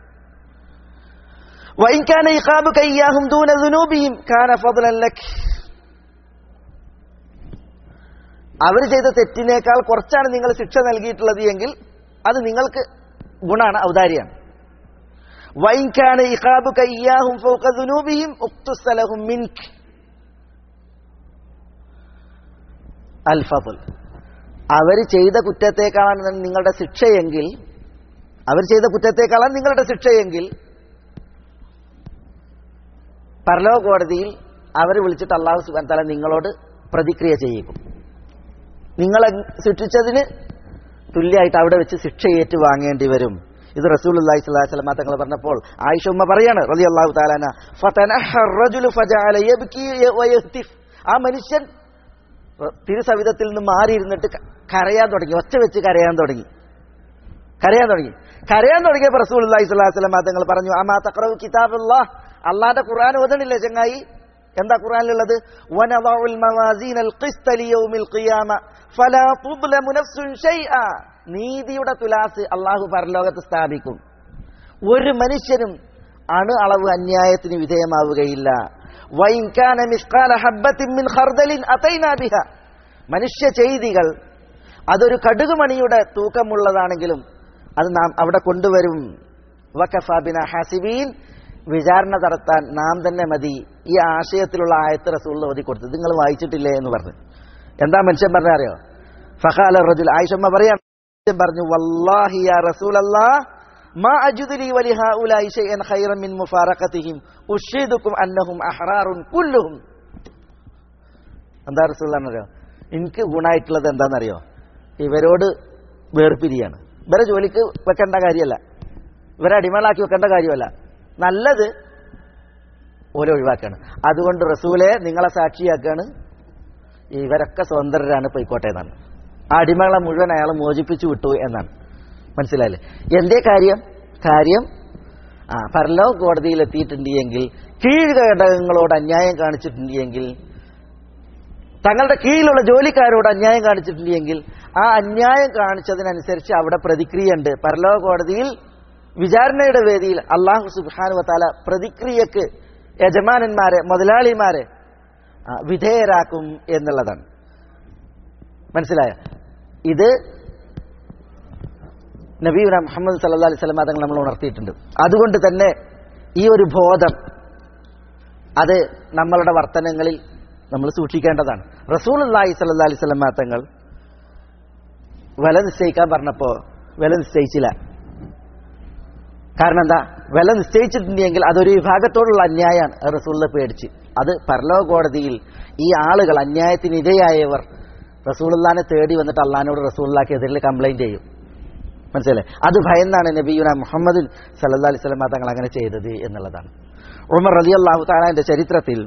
വൈകാന ഇഖാബു കയ്യാഹും ദൂന ദുനൂബിഹിം കാന ഫضلا ലക് അവർ ചെയ്ത തെറ്റിനേക്കാൾ കുറച്ചാണ് നിങ്ങൾ ശിക്ഷ നൽകിയിട്ടുള്ളത് എങ്കിൽ അത് നിങ്ങൾക്ക് ഗുണാണ് ഔദാര്യാണ് വൈകാന ഇഖാബു കയ്യാഹും ഫൗക ദുനൂബിഹിം ഉക്തുസ്തലഹും മിൻക് അൽ ഫضൽ അവർ ചെയ്ത കുറ്റത്തേക്കാളാണ് നിങ്ങളുടെ ശിക്ഷയെങ്കിൽ അവർ ചെയ്ത കുറ്റത്തേക്കാളാണ് നിങ്ങളുടെ ശിക്ഷയെങ്കിൽ പരലോക കോടതിയിൽ അവർ വിളിച്ചിട്ട് അള്ളാഹു സുബാൻ തല നിങ്ങളോട് പ്രതിക്രിയ ചെയ്യിക്കും നിങ്ങളെ ശിക്ഷിച്ചതിന് തുല്യമായിട്ട് അവിടെ വെച്ച് ശിക്ഷ ഏറ്റുവാങ്ങേണ്ടി വരും ഇത് റസൂൽ അള്ളാഹി സ്വലാഹി സ്വലമ തങ്ങൾ പറഞ്ഞപ്പോൾ ആയിഷ ഉമ്മ പറയാണ് റലി അള്ളാഹു താലാന ഫതനഹ الرجل فجعل يبكي ويهتف ആ മനുഷ്യൻ തിരുസവിധത്തിൽ നിന്ന് മാറിയിരുന്നിട്ട് ക- കരയാൻ തുടങ്ങി ഒച്ച വെച്ച് കരയാൻ തുടങ്ങി കരയാൻ തുടങ്ങി കരയാൻ തുടങ്ങിയപ്പോൾ റസൂൽ അള്ളാഹി സ്വലാഹി സ്വലമ തങ്ങൾ പറഞ്ഞു അമാ തഖറഉ കിതാബുല്ലാഹ് അള്ളാന്റെ ഖുർആൻ ഓതണില്ലേ ചങ്ങായി എന്താ ഖുർആനിലുള്ളത് വനദഉൽ മവാസീനൽ ഖിസ്ത ലിയൗമിൽ ഖിയാമ ഫലാ തുദ്ലമു നഫ്സുൻ ഷൈഅ നീതിയുടെ തുലാസ് അള്ളാഹു പരലോകത്ത് സ്ഥാപിക്കും ഒരു മനുഷ്യനും അണു അളവ് അന്യായത്തിന് വിധേയമാവുകയില്ല വൈൻ കാന മിസ്കാല ഹബ്ബത്തിൻ മിൻ ഖർദലിൻ അതൈനാ ബിഹ മനുഷ്യ ചെയ്തികൾ അതൊരു കടുകുമണിയുടെ തൂക്കമുള്ളതാണെങ്കിലും അത് നാം അവിടെ കൊണ്ടുവരും വക്കഫാബിന ഹാസിബീൻ വിചാരണ നടത്താൻ നാം തന്നെ മതി ഈ ആശയത്തിലുള്ള ആയത്ത് റസൂൾ ഓതി കൊടുത്തത് നിങ്ങൾ വായിച്ചിട്ടില്ലേ എന്ന് പറഞ്ഞു എന്താ മനുഷ്യൻ പറഞ്ഞ അറിയോ ഫഹാല റജുൽ ആയിഷമ്മ പറയാം മനുഷ്യൻ പറഞ്ഞു വല്ലാഹി യാ റസൂലല്ലാ മാ അജുദലി വലിഹാഉലായി ശൈഅൻ ഖൈറൻ മിൻ മുഫാറഖതിഹിം ഉഷീദുക്കും അന്നഹും അഹ്റാറുൻ കുല്ലുഹും എന്താ റസൂലറിയോ എനിക്ക് ഗുണമായിട്ടുള്ളത് എന്താണെന്നറിയോ ഇവരോട് വേർപിരിയാണ് ഇവരെ ജോലിക്ക് വെക്കേണ്ട കാര്യമല്ല ഇവരെ അടിമകളാക്കി വെക്കേണ്ട കാര്യമല്ല നല്ലത് ഓലെ ഒഴിവാക്കാണ് അതുകൊണ്ട് റസൂലെ നിങ്ങളെ സാക്ഷിയാക്കാണ് ഇവരൊക്കെ സ്വതന്ത്രരാണ് പോയിക്കോട്ടെ എന്നാണ് ആ അടിമകളെ മുഴുവൻ അയാൾ മോചിപ്പിച്ചു വിട്ടു എന്നാണ് മനസ്സിലായില്ലേ എന്തേ കാര്യം കാര്യം ആ പരലോക കോടതിയിൽ എത്തിയിട്ടുണ്ട് എങ്കിൽ കീഴ്ഘടകങ്ങളോട് അന്യായം കാണിച്ചിട്ടുണ്ട് എങ്കിൽ തങ്ങളുടെ കീഴിലുള്ള ജോലിക്കാരോട് അന്യായം കാണിച്ചിട്ടുണ്ട് എങ്കിൽ ആ അന്യായം കാണിച്ചതിനനുസരിച്ച് അവിടെ പ്രതിക്രിയയുണ്ട് പരലോക കോടതിയിൽ വിചാരണയുടെ വേദിയിൽ അള്ളാഹു സുബാനു വത്താല പ്രതിക്രിയക്ക് യജമാനന്മാരെ മുതലാളിമാരെ ആ, വിധേയരാക്കും എന്നുള്ളതാണ് മനസ്സിലായ ഇത് നബീന മുഹമ്മദ് സല്ലാ അലൈഹി സ്വലം തങ്ങൾ നമ്മൾ ഉണർത്തിയിട്ടുണ്ട് അതുകൊണ്ട് തന്നെ ഈ ഒരു ബോധം അത് നമ്മളുടെ വർത്തനങ്ങളിൽ നമ്മൾ സൂക്ഷിക്കേണ്ടതാണ് റസൂൽ അള്ളാഹി സല്ലാ അലൈഹി സ്വലം തങ്ങൾ വില നിശ്ചയിക്കാൻ പറഞ്ഞപ്പോൾ വില നിശ്ചയിച്ചില്ല കാരണം എന്താ വില നിശ്ചയിച്ചിട്ടുണ്ടെങ്കിൽ അതൊരു വിഭാഗത്തോടുള്ള അന്യായമാണ് റസൂലിനെ പേടിച്ച് അത് പരലോക കോടതിയിൽ ഈ ആളുകൾ അന്യായത്തിന് ഇരയായവർ റസൂലുള്ളാനെ തേടി വന്നിട്ട് അള്ളഹാനോട് റസൂലുള്ളാക്ക് എതിരിൽ കംപ്ലൈന്റ് ചെയ്യും മനസ്സിലായി അത് ഭയന്നാണ് നബിയുന മുഹമ്മദ് സല്ലാ അലൈഹി സ്വലമ തങ്ങൾ അങ്ങനെ ചെയ്തത് എന്നുള്ളതാണ് ഉമർ റലി അള്ളാഹു താലാന്റെ ചരിത്രത്തിൽ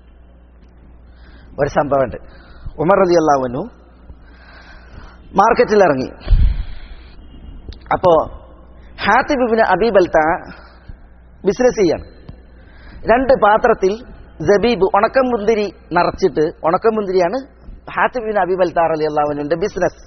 ഒരു സംഭവമുണ്ട് ഉമർ റലി അള്ളാഹുനു മാർക്കറ്റിൽ ഇറങ്ങി അപ്പോ ഹാത്തിബിബിന് അബീബൽത്ത ബിസിനസ് ചെയ്യാണ് രണ്ട് പാത്രത്തിൽ ജബീബ് ഉണക്കമുന്തിരി നിറച്ചിട്ട് ഉണക്കമുന്തിരിയാണ് ഹാത്തിബിൻ അബീബൽത്ത അലി അള്ളാഹുവിന്റെ ബിസിനസ്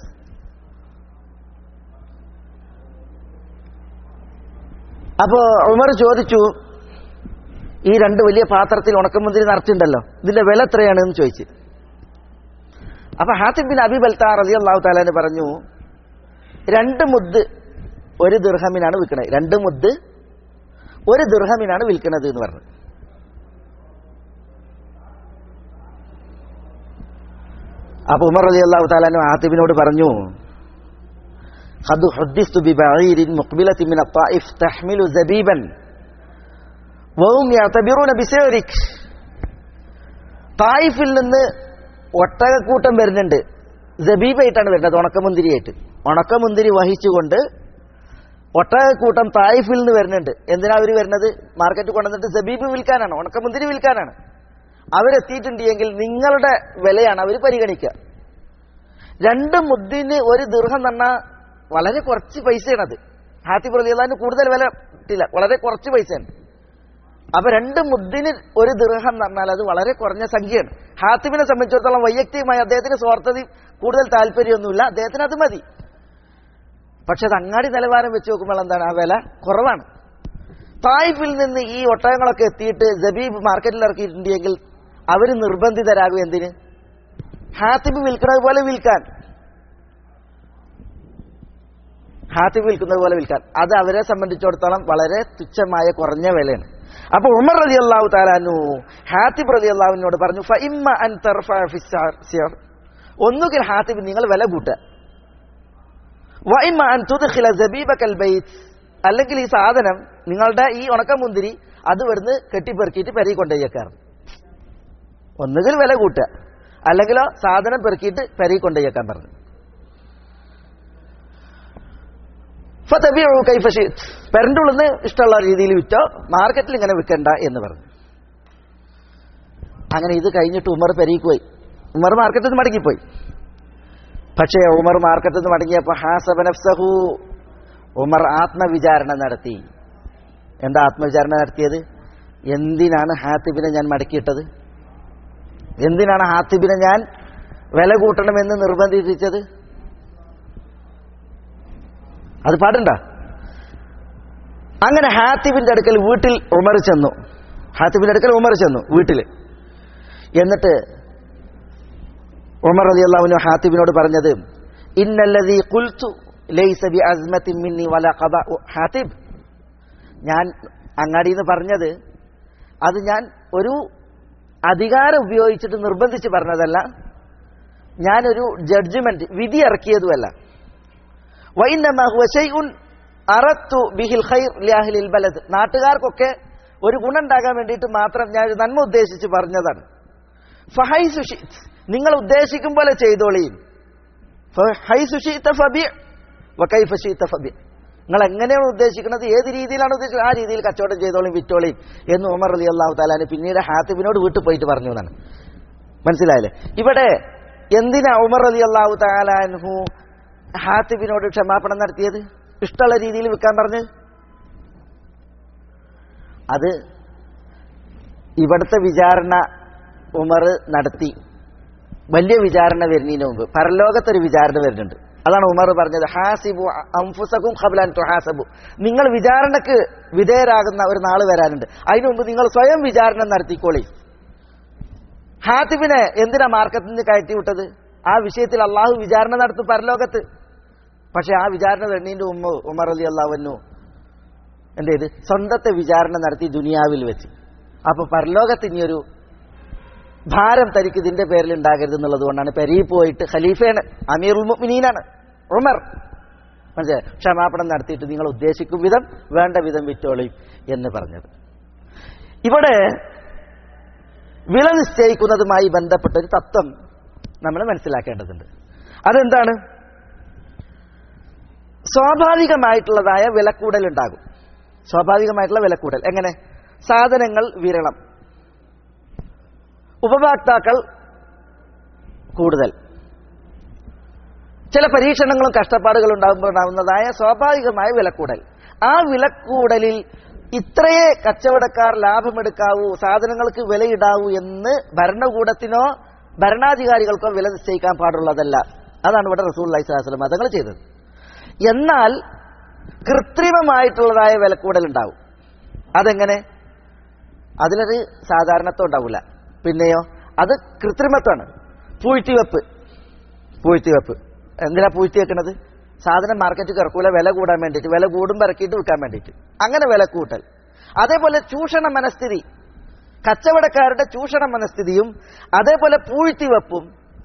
അപ്പോ ഉമർ ചോദിച്ചു ഈ രണ്ട് വലിയ പാത്രത്തിൽ ഉണക്കമുന്തിരി നിറച്ചിട്ടുണ്ടല്ലോ ഇതിന്റെ വില എത്രയാണ് എന്ന് ചോദിച്ചു അപ്പൊ ഹാത്തിബ് ബിൻ അബീബ് അൽത്താർ അലി അള്ളാഹു താലാന് പറഞ്ഞു രണ്ട് മുദ്ദ് ഒരു ദുർഹമിനാണ് വിൽക്കണത് രണ്ട് മുദ്ദ് ഒരു ദുർഹമിനാണ് വിൽക്കുന്നത് എന്ന് പറഞ്ഞു അപ്പൊ ഉമർ അലി അള്ളാഹു താലാനു ഹാത്തിബിനോട് പറഞ്ഞു قد حدثت ببعير مقبلة من الطائف تحمل زبيبا وهم يعتبرون بسعرك തായിഫിൽ നിന്ന് ഒട്ടകക്കൂട്ടം വരുന്നുണ്ട് ജബീബായിട്ടാണ് വരുന്നത് ഉണക്കമുന്തിരിയായിട്ട് ഉണക്കമുന്തിരി വഹിച്ചുകൊണ്ട് ഒട്ടകക്കൂട്ടം തായിഫിൽ നിന്ന് വരുന്നുണ്ട് എന്തിനാ അവർ വരുന്നത് മാർക്കറ്റ് കൊണ്ടുവന്നിട്ട് ജബീബ് വിൽക്കാനാണ് ഉണക്കമുന്തിരി വിൽക്കാനാണ് അവരെത്തിയിട്ടുണ്ട് എങ്കിൽ നിങ്ങളുടെ വിലയാണ് അവർ പരിഗണിക്കുക രണ്ട് മുദ്ദിന് ഒരു ദീർഘം തന്ന വളരെ കുറച്ച് പൈസയാണ് അത് ഹാത്തിബ് റലിയാന് കൂടുതൽ വില കിട്ടില്ല വളരെ കുറച്ച് പൈസയാണ് അപ്പൊ രണ്ട് മുദ്ദിന് ഒരു ദീർഘം എന്ന് പറഞ്ഞാൽ അത് വളരെ കുറഞ്ഞ സംഖ്യയാണ് ഹാത്തിബിനെ സംബന്ധിച്ചിടത്തോളം വൈയക്തികമായി അദ്ദേഹത്തിന് സ്വാർത്ഥത കൂടുതൽ താല്പര്യമൊന്നുമില്ല അദ്ദേഹത്തിന് അത് മതി പക്ഷെ അത് അങ്ങാടി നിലവാരം വെച്ച് നോക്കുമ്പോൾ എന്താണ് ആ വില കുറവാണ് തായിഫിൽ നിന്ന് ഈ ഒട്ടകങ്ങളൊക്കെ എത്തിയിട്ട് ജബീബ് മാർക്കറ്റിൽ ഇറക്കിയിട്ടുണ്ടെങ്കിൽ അവർ നിർബന്ധിതരാകും എന്തിന് ഹാത്തിബ് വിൽക്കുന്നത് പോലെ വിൽക്കാൻ ഹാത്തിബ് വിൽക്കുന്നത് പോലെ വിൽക്കാൻ അത് അവരെ സംബന്ധിച്ചിടത്തോളം വളരെ തുച്ഛമായ കുറഞ്ഞ വിലയാണ് അപ്പൊ ഉമർ റതി അള്ളാഹു താലാനു ഹാത്തിബ് റതി അള്ളാഹുവിനോട് പറഞ്ഞു ഫഇമ്മ അൻ തർഫ ഫിസ്സാർ സിയർ. ഒന്നുകിൽ ഹാത്തിബ് നിങ്ങൾ വില കൂട്ടുക വഇമ്മ അൻ തുദ്ഖില സബീബക്കൽ ബൈത്ത് അല്ലെങ്കിൽ ഈ സാധനം നിങ്ങളുടെ ഈ ഉണക്കമുന്തിരി അത് ഇവിടുന്ന് കെട്ടിപ്പെറുക്കിയിട്ട് പെരുകി കൊണ്ടുപോയേക്കാറ് ഒന്നുകിൽ വില കൂട്ടുക അല്ലെങ്കിലോ സാധനം പെറുക്കിയിട്ട് പെരുകി കൊണ്ടുപോയേക്കാൻ പറഞ്ഞു ഫതബിഉ കൈഫ ശിഅ്ത് പെരന്റെ ഉള്ളിൽ ഇഷ്ടമുള്ള രീതിയിൽ വിറ്റോ മാർക്കറ്റിൽ ഇങ്ങനെ വിൽക്കണ്ട എന്ന് പറഞ്ഞു അങ്ങനെ ഇത് കഴിഞ്ഞിട്ട് ഉമർ പെരീക്ക് പോയി ഉമർ മാർക്കറ്റിൽ നിന്ന് മടങ്ങിപ്പോയി പക്ഷേ ഉമർ മാർക്കറ്റിൽ നിന്ന് മടങ്ങിയപ്പോൾ ഹാസബ നഫ്സഹു ഉമർ ആത്മവിചാരണ നടത്തി എന്താ ആത്മവിചാരണ നടത്തിയത് എന്തിനാണ് ഹാത്തിബിനെ ഞാൻ മടക്കിയിട്ടത് എന്തിനാണ് ഹാത്തിബിനെ ഞാൻ വില കൂട്ടണമെന്ന് നിർബന്ധിപ്പിച്ചത് അത് പാടണ്ട അങ്ങനെ ഹാത്തിബിന്റെ അടുക്കൽ വീട്ടിൽ ഉമർ ചെന്നു ഹാത്തിബിന്റെ അടുക്കൽ ഉമർ ചെന്നു വീട്ടിൽ എന്നിട്ട് ഉമർ അലി അള്ളാഹുവിന് ഹാത്തിബിനോട് പറഞ്ഞത് ഇന്നല്ലതി കുൽത്തു ലൈസ ബി അസ്മത്തിൻ മിന്നി വല ഖബ ഹാത്തിബ് ഞാൻ അങ്ങാടിയിൽ നിന്ന് പറഞ്ഞത് അത് ഞാൻ ഒരു അധികാരം ഉപയോഗിച്ചിട്ട് നിർബന്ധിച്ച് പറഞ്ഞതല്ല ഞാനൊരു ജഡ്ജ്മെന്റ് വിധി ഇറക്കിയതുമല്ല വൈന്നമ ഹുവ ശൈഉൻ അറത്തു ബിഹിൽ ഖൈർ ലിഅഹ്ലിൽ ബലദ് നാട്ടുകാർക്കൊക്കെ ഒരു ഗുണം ഉണ്ടാകാൻ വേണ്ടിയിട്ട് മാത്രം ഞാൻ ഒരു നന്മ ഉദ്ദേശിച്ച് പറഞ്ഞതാണ് ഫഹൈ സുഷിത് നിങ്ങൾ ഉദ്ദേശിക്കും പോലെ ചെയ്തോളിയും ഫഹൈ സുഷിത്ത ഫബി വകൈഫ ഷീത്ത ഫബി നിങ്ങൾ എങ്ങനെയാണ് ഉദ്ദേശിക്കുന്നത് ഏത് രീതിയിലാണ് ഉദ്ദേശിക്കുന്നത് ആ രീതിയിൽ കച്ചവടം ചെയ്തോളിയും വിറ്റോളിയും എന്ന് ഉമർ അലി അള്ളാഹു താലാന് പിന്നീട് ഹാത്തിബിനോട് വീട്ടിൽ പോയിട്ട് പറഞ്ഞു എന്നാണ് മനസ്സിലായില്ലേ ഇവിടെ എന്തിനാ ഉമർ അലി അള്ളാഹു താലാൻഹു ഹാത്തിബിനോട് ക്ഷമാപണം നടത്തിയത് ഇഷ്ടമുള്ള രീതിയിൽ വിൽക്കാൻ പറഞ്ഞ് അത് ഇവിടുത്തെ വിചാരണ ഉമർ നടത്തി വലിയ വിചാരണ വരുന്നതിന് മുമ്പ് പരലോകത്തൊരു വിചാരണ വരുന്നുണ്ട് അതാണ് ഉമർ പറഞ്ഞത് ഹാസിബു അംഫുസക്കും ഖബ്ലാൻ തുഹാസബു നിങ്ങൾ വിചാരണക്ക് വിധേയരാകുന്ന ഒരു നാൾ വരാനുണ്ട് അതിനു മുമ്പ് നിങ്ങൾ സ്വയം വിചാരണ നടത്തിക്കോളി ഹാത്തിബിനെ എന്തിനാ മാർക്കറ്റിൽ നിന്ന് കയറ്റി വിട്ടത് ആ വിഷയത്തിൽ അള്ളാഹു വിചാരണ നടത്തും പരലോകത്ത് പക്ഷെ ആ വിചാരണ വരുന്നതിന്റെ ഉമ്മ ഉമർ അലി അള്ളാഹുവന്നു എന്ത് ചെയ്ത് സ്വന്തത്തെ വിചാരണ നടത്തി ദുനിയാവിൽ വെച്ച് അപ്പൊ പരലോകത്ത് ഇനിയൊരു ഭാരം തനിക്ക് ഇതിന്റെ പേരിൽ ഉണ്ടാകരുത് എന്നുള്ളത് കൊണ്ടാണ് പെരിയിൽ പോയിട്ട് ഖലീഫയാണ് അമീറുൽ മുഅ്മിനീനാണ് ഉമർ മനസ്സിലായി ക്ഷമാപണം നടത്തിയിട്ട് നിങ്ങൾ ഉദ്ദേശിക്കും വിധം വേണ്ട വിധം വിറ്റോളിയും എന്ന് പറഞ്ഞത് ഇവിടെ വില നിശ്ചയിക്കുന്നതുമായി ബന്ധപ്പെട്ട ഒരു തത്വം നമ്മൾ മനസ്സിലാക്കേണ്ടതുണ്ട് അതെന്താണ് സ്വാഭാവികമായിട്ടുള്ളതായ വിലക്കൂടൽ ഉണ്ടാകും സ്വാഭാവികമായിട്ടുള്ള വിലക്കൂടൽ എങ്ങനെ സാധനങ്ങൾ വിരളം ഉപഭോക്താക്കൾ കൂടുതൽ ചില പരീക്ഷണങ്ങളും കഷ്ടപ്പാടുകളും ഉണ്ടാകുമ്പോൾ ഉണ്ടാകുന്നതായ സ്വാഭാവികമായ വിലക്കൂടൽ ആ വിലക്കൂടലിൽ ഇത്രയേ കച്ചവടക്കാർ ലാഭമെടുക്കാവൂ സാധനങ്ങൾക്ക് വിലയിടാവൂ എന്ന് ഭരണകൂടത്തിനോ ഭരണാധികാരികൾക്കോ വില നിശ്ചയിക്കാൻ പാടുള്ളതല്ല അതാണ് ഇവിടെ റസൂൽ അലൈഹി സ്വലാസ്ലം മതങ്ങൾ ചെയ്തത് എന്നാൽ കൃത്രിമമായിട്ടുള്ളതായ വിലക്കൂടൽ ഉണ്ടാവും അതെങ്ങനെ അതിലൊരു സാധാരണത്വം ഉണ്ടാവില്ല പിന്നെയോ അത് കൃത്രിമത്വമാണ് പൂഴ്ത്തിവെപ്പ് പൂഴ്ത്തിവെപ്പ് എന്തിനാ പൂഴ്ത്തി വെക്കണത് സാധനം മാർക്കറ്റിൽ ഇറക്കൂല വില കൂടാൻ വേണ്ടിയിട്ട് വില കൂടുമ്പോൾ ഇറക്കിയിട്ട് വിൽക്കാൻ വേണ്ടിയിട്ട് അങ്ങനെ വില കൂട്ടൽ അതേപോലെ ചൂഷണ മനസ്ഥിതി കച്ചവടക്കാരുടെ ചൂഷണ മനസ്ഥിതിയും അതേപോലെ പൂഴ്ത്തിവെപ്പും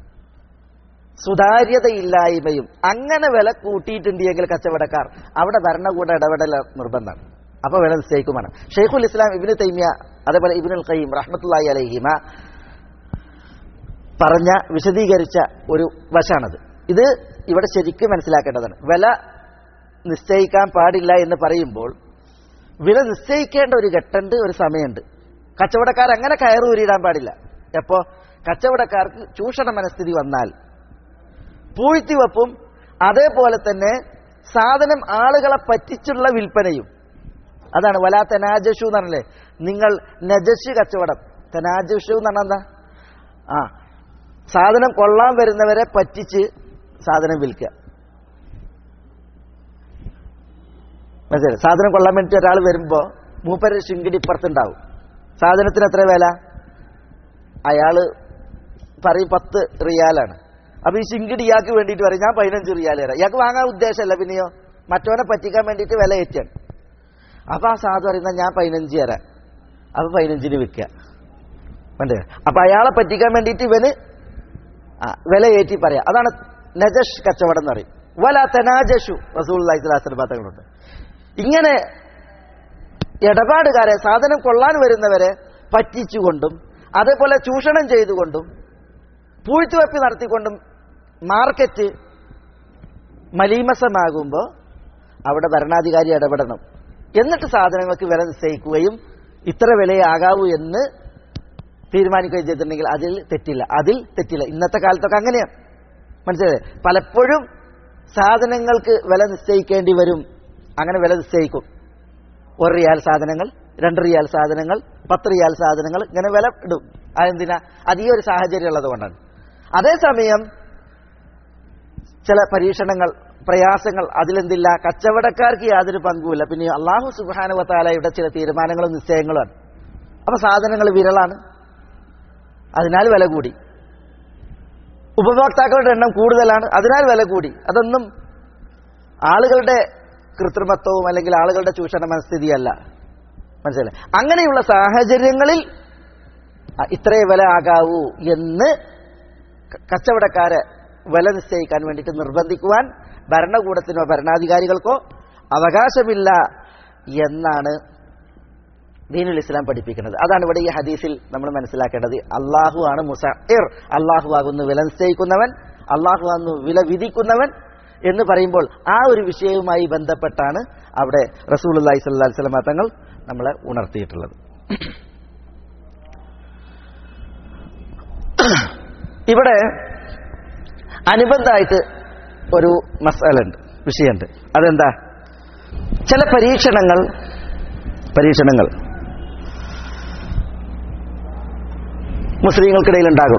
സുതാര്യതയില്ലായ്മയും അങ്ങനെ വില കൂട്ടിയിട്ടുണ്ടെങ്കിൽ കച്ചവടക്കാർ അവിടെ ഭരണകൂട ഇടപെടൽ നിർബന്ധമാണ് അപ്പൊ വില നിശ്ചയിക്കുമാണ് ഷെയ്ഖുൽ ഇസ്ലാം ഇബിന് തൈമിയ അതേപോലെ ഇബിനുൽ ഖയ്യം റഹ്മത്തുല്ലാഹി അലഹിമ പറഞ്ഞ വിശദീകരിച്ച ഒരു വശാണത് ഇത് ഇവിടെ ശരിക്കും മനസ്സിലാക്കേണ്ടതാണ് വില നിശ്ചയിക്കാൻ പാടില്ല എന്ന് പറയുമ്പോൾ വില നിശ്ചയിക്കേണ്ട ഒരു ഘട്ടമുണ്ട് ഒരു സമയമുണ്ട് കച്ചവടക്കാർ അങ്ങനെ കയറൂരിടാൻ പാടില്ല എപ്പോ കച്ചവടക്കാർക്ക് ചൂഷണ മനസ്ഥിതി വന്നാൽ പൂഴ്ത്തിവെപ്പും അതേപോലെ തന്നെ സാധനം ആളുകളെ പറ്റിച്ചുള്ള വിൽപ്പനയും അതാണ് വലാ തെനാജഷു എന്ന് പറഞ്ഞല്ലേ നിങ്ങൾ നജഷ് കച്ചവടം തെനാജഷു എന്ന് പറഞ്ഞാൽ എന്താ ആ സാധനം കൊള്ളാൻ വരുന്നവരെ പറ്റിച്ച് സാധനം വിൽക്കുക മനസ്സിലായി സാധനം കൊള്ളാൻ വേണ്ടിയിട്ട് ഒരാൾ വരുമ്പോ മൂപ്പര് ശിങ്കിടി ഇപ്പുറത്തുണ്ടാവും സാധനത്തിന് എത്ര വില അയാള് പറയും പത്ത് റിയാലാണ് അപ്പൊ ഈ ശിങ്കിടി ഇയാൾക്ക് വേണ്ടിയിട്ട് പറയും ഞാൻ പതിനഞ്ച് റിയാൽ തരാം ഇയാൾക്ക് വാങ്ങാൻ ഉദ്ദേശമല്ല പിന്നെയോ മറ്റവനെ പറ്റിക്കാൻ വേണ്ടിയിട്ട് വില ഏറ്റാണ് അപ്പൊ ആ സാധു പറയുന്ന ഞാൻ പതിനഞ്ച് തരാം അപ്പൊ പതിനഞ്ചിന് വിൽക്കുക മനസ്സിലായോ അപ്പൊ അയാളെ പറ്റിക്കാൻ വേണ്ടിയിട്ട് ഇവന് ആ, വില ഏറ്റി പറയാം അതാണ് നജഷ് കച്ചവടം എന്ന് പറയും വല തെനാജഷു റസൂൽ തങ്ങളുണ്ട് ഇങ്ങനെ ഇടപാടുകാരെ സാധനം കൊള്ളാൻ വരുന്നവരെ പറ്റിച്ചുകൊണ്ടും അതേപോലെ ചൂഷണം ചെയ്തുകൊണ്ടും പൂഴ്ത്തിവെപ്പ് നടത്തിക്കൊണ്ടും മാർക്കറ്റ് മലീമസമാകുമ്പോൾ അവിടെ ഭരണാധികാരി ഇടപെടണം എന്നിട്ട് സാധനങ്ങൾക്ക് വില നിശ്ചയിക്കുകയും ഇത്ര വിലയേ ആകാവൂ എന്ന് തീരുമാനിക്കുകയും ചെയ്തിട്ടുണ്ടെങ്കിൽ അതിൽ തെറ്റില്ല അതിൽ തെറ്റില്ല ഇന്നത്തെ കാലത്തൊക്കെ അങ്ങനെയാണ് മനസ്സിലായത് പലപ്പോഴും സാധനങ്ങൾക്ക് വില നിശ്ചയിക്കേണ്ടി വരും അങ്ങനെ വില നിശ്ചയിക്കും ഒരു റിയാൽ സാധനങ്ങൾ രണ്ട് റിയാൽ സാധനങ്ങൾ പത്ത് റിയാൽ സാധനങ്ങൾ ഇങ്ങനെ വില ഇടും അതെന്തിനാ അത് ഈ ഒരു സാഹചര്യം ഉള്ളത് കൊണ്ടാണ് അതേസമയം ചില പരീക്ഷണങ്ങൾ പ്രയാസങ്ങൾ അതിലെന്തില്ല കച്ചവടക്കാർക്ക് യാതൊരു പങ്കുമില്ല പിന്നെ അള്ളാഹു സുബാനുവത്താലയുടെ ചില തീരുമാനങ്ങളും നിശ്ചയങ്ങളുമാണ് അപ്പൊ സാധനങ്ങൾ വിരളാണ് അതിനാൽ വില കൂടി ഉപഭോക്താക്കളുടെ എണ്ണം കൂടുതലാണ് അതിനാൽ വില കൂടി അതൊന്നും ആളുകളുടെ കൃത്രിമത്വവും അല്ലെങ്കിൽ ആളുകളുടെ ചൂഷണ മനസ്ഥിതിയല്ല മനസ്സിലായി അങ്ങനെയുള്ള സാഹചര്യങ്ങളിൽ അ, ഇത്രേ വില ആകാവൂ എന്ന് ക- കച്ചവടക്കാരെ വില നിശ്ചയിക്കാൻ വേണ്ടിയിട്ട് നിർബന്ധിക്കുവാൻ ഭരണകൂടത്തിനോ ഭരണാധികാരികൾക്കോ അവകാശമില്ല എന്നാണ് ദീനുൽ ഇസ്ലാം പഠിപ്പിക്കുന്നത് അതാണ് ഇവിടെ ഈ ഹദീസിൽ നമ്മൾ മനസ്സിലാക്കേണ്ടത് അള്ളാഹു ആണ് മുസഇർ അള്ളാഹു ആകുന്നു വില നിശ്ചയിക്കുന്നവൻ അള്ളാഹു ആകുന്നു വില വിധിക്കുന്നവൻ എന്ന് പറയുമ്പോൾ ആ ഒരു വിഷയവുമായി ബന്ധപ്പെട്ടാണ് അവിടെ റസൂൽ അള്ളാഹി സ്വല്ലാ വസ്ലമ തങ്ങൾ നമ്മളെ ഉണർത്തിയിട്ടുള്ളത് ഇവിടെ അനുബന്ധമായിട്ട് ഒരു മസാല ഉണ്ട് വിഷയമുണ്ട് അതെന്താ ചില പരീക്ഷണങ്ങൾ പരീക്ഷണങ്ങൾ മുസ്ലിങ്ങൾക്കിടയിൽ ഉണ്ടാകും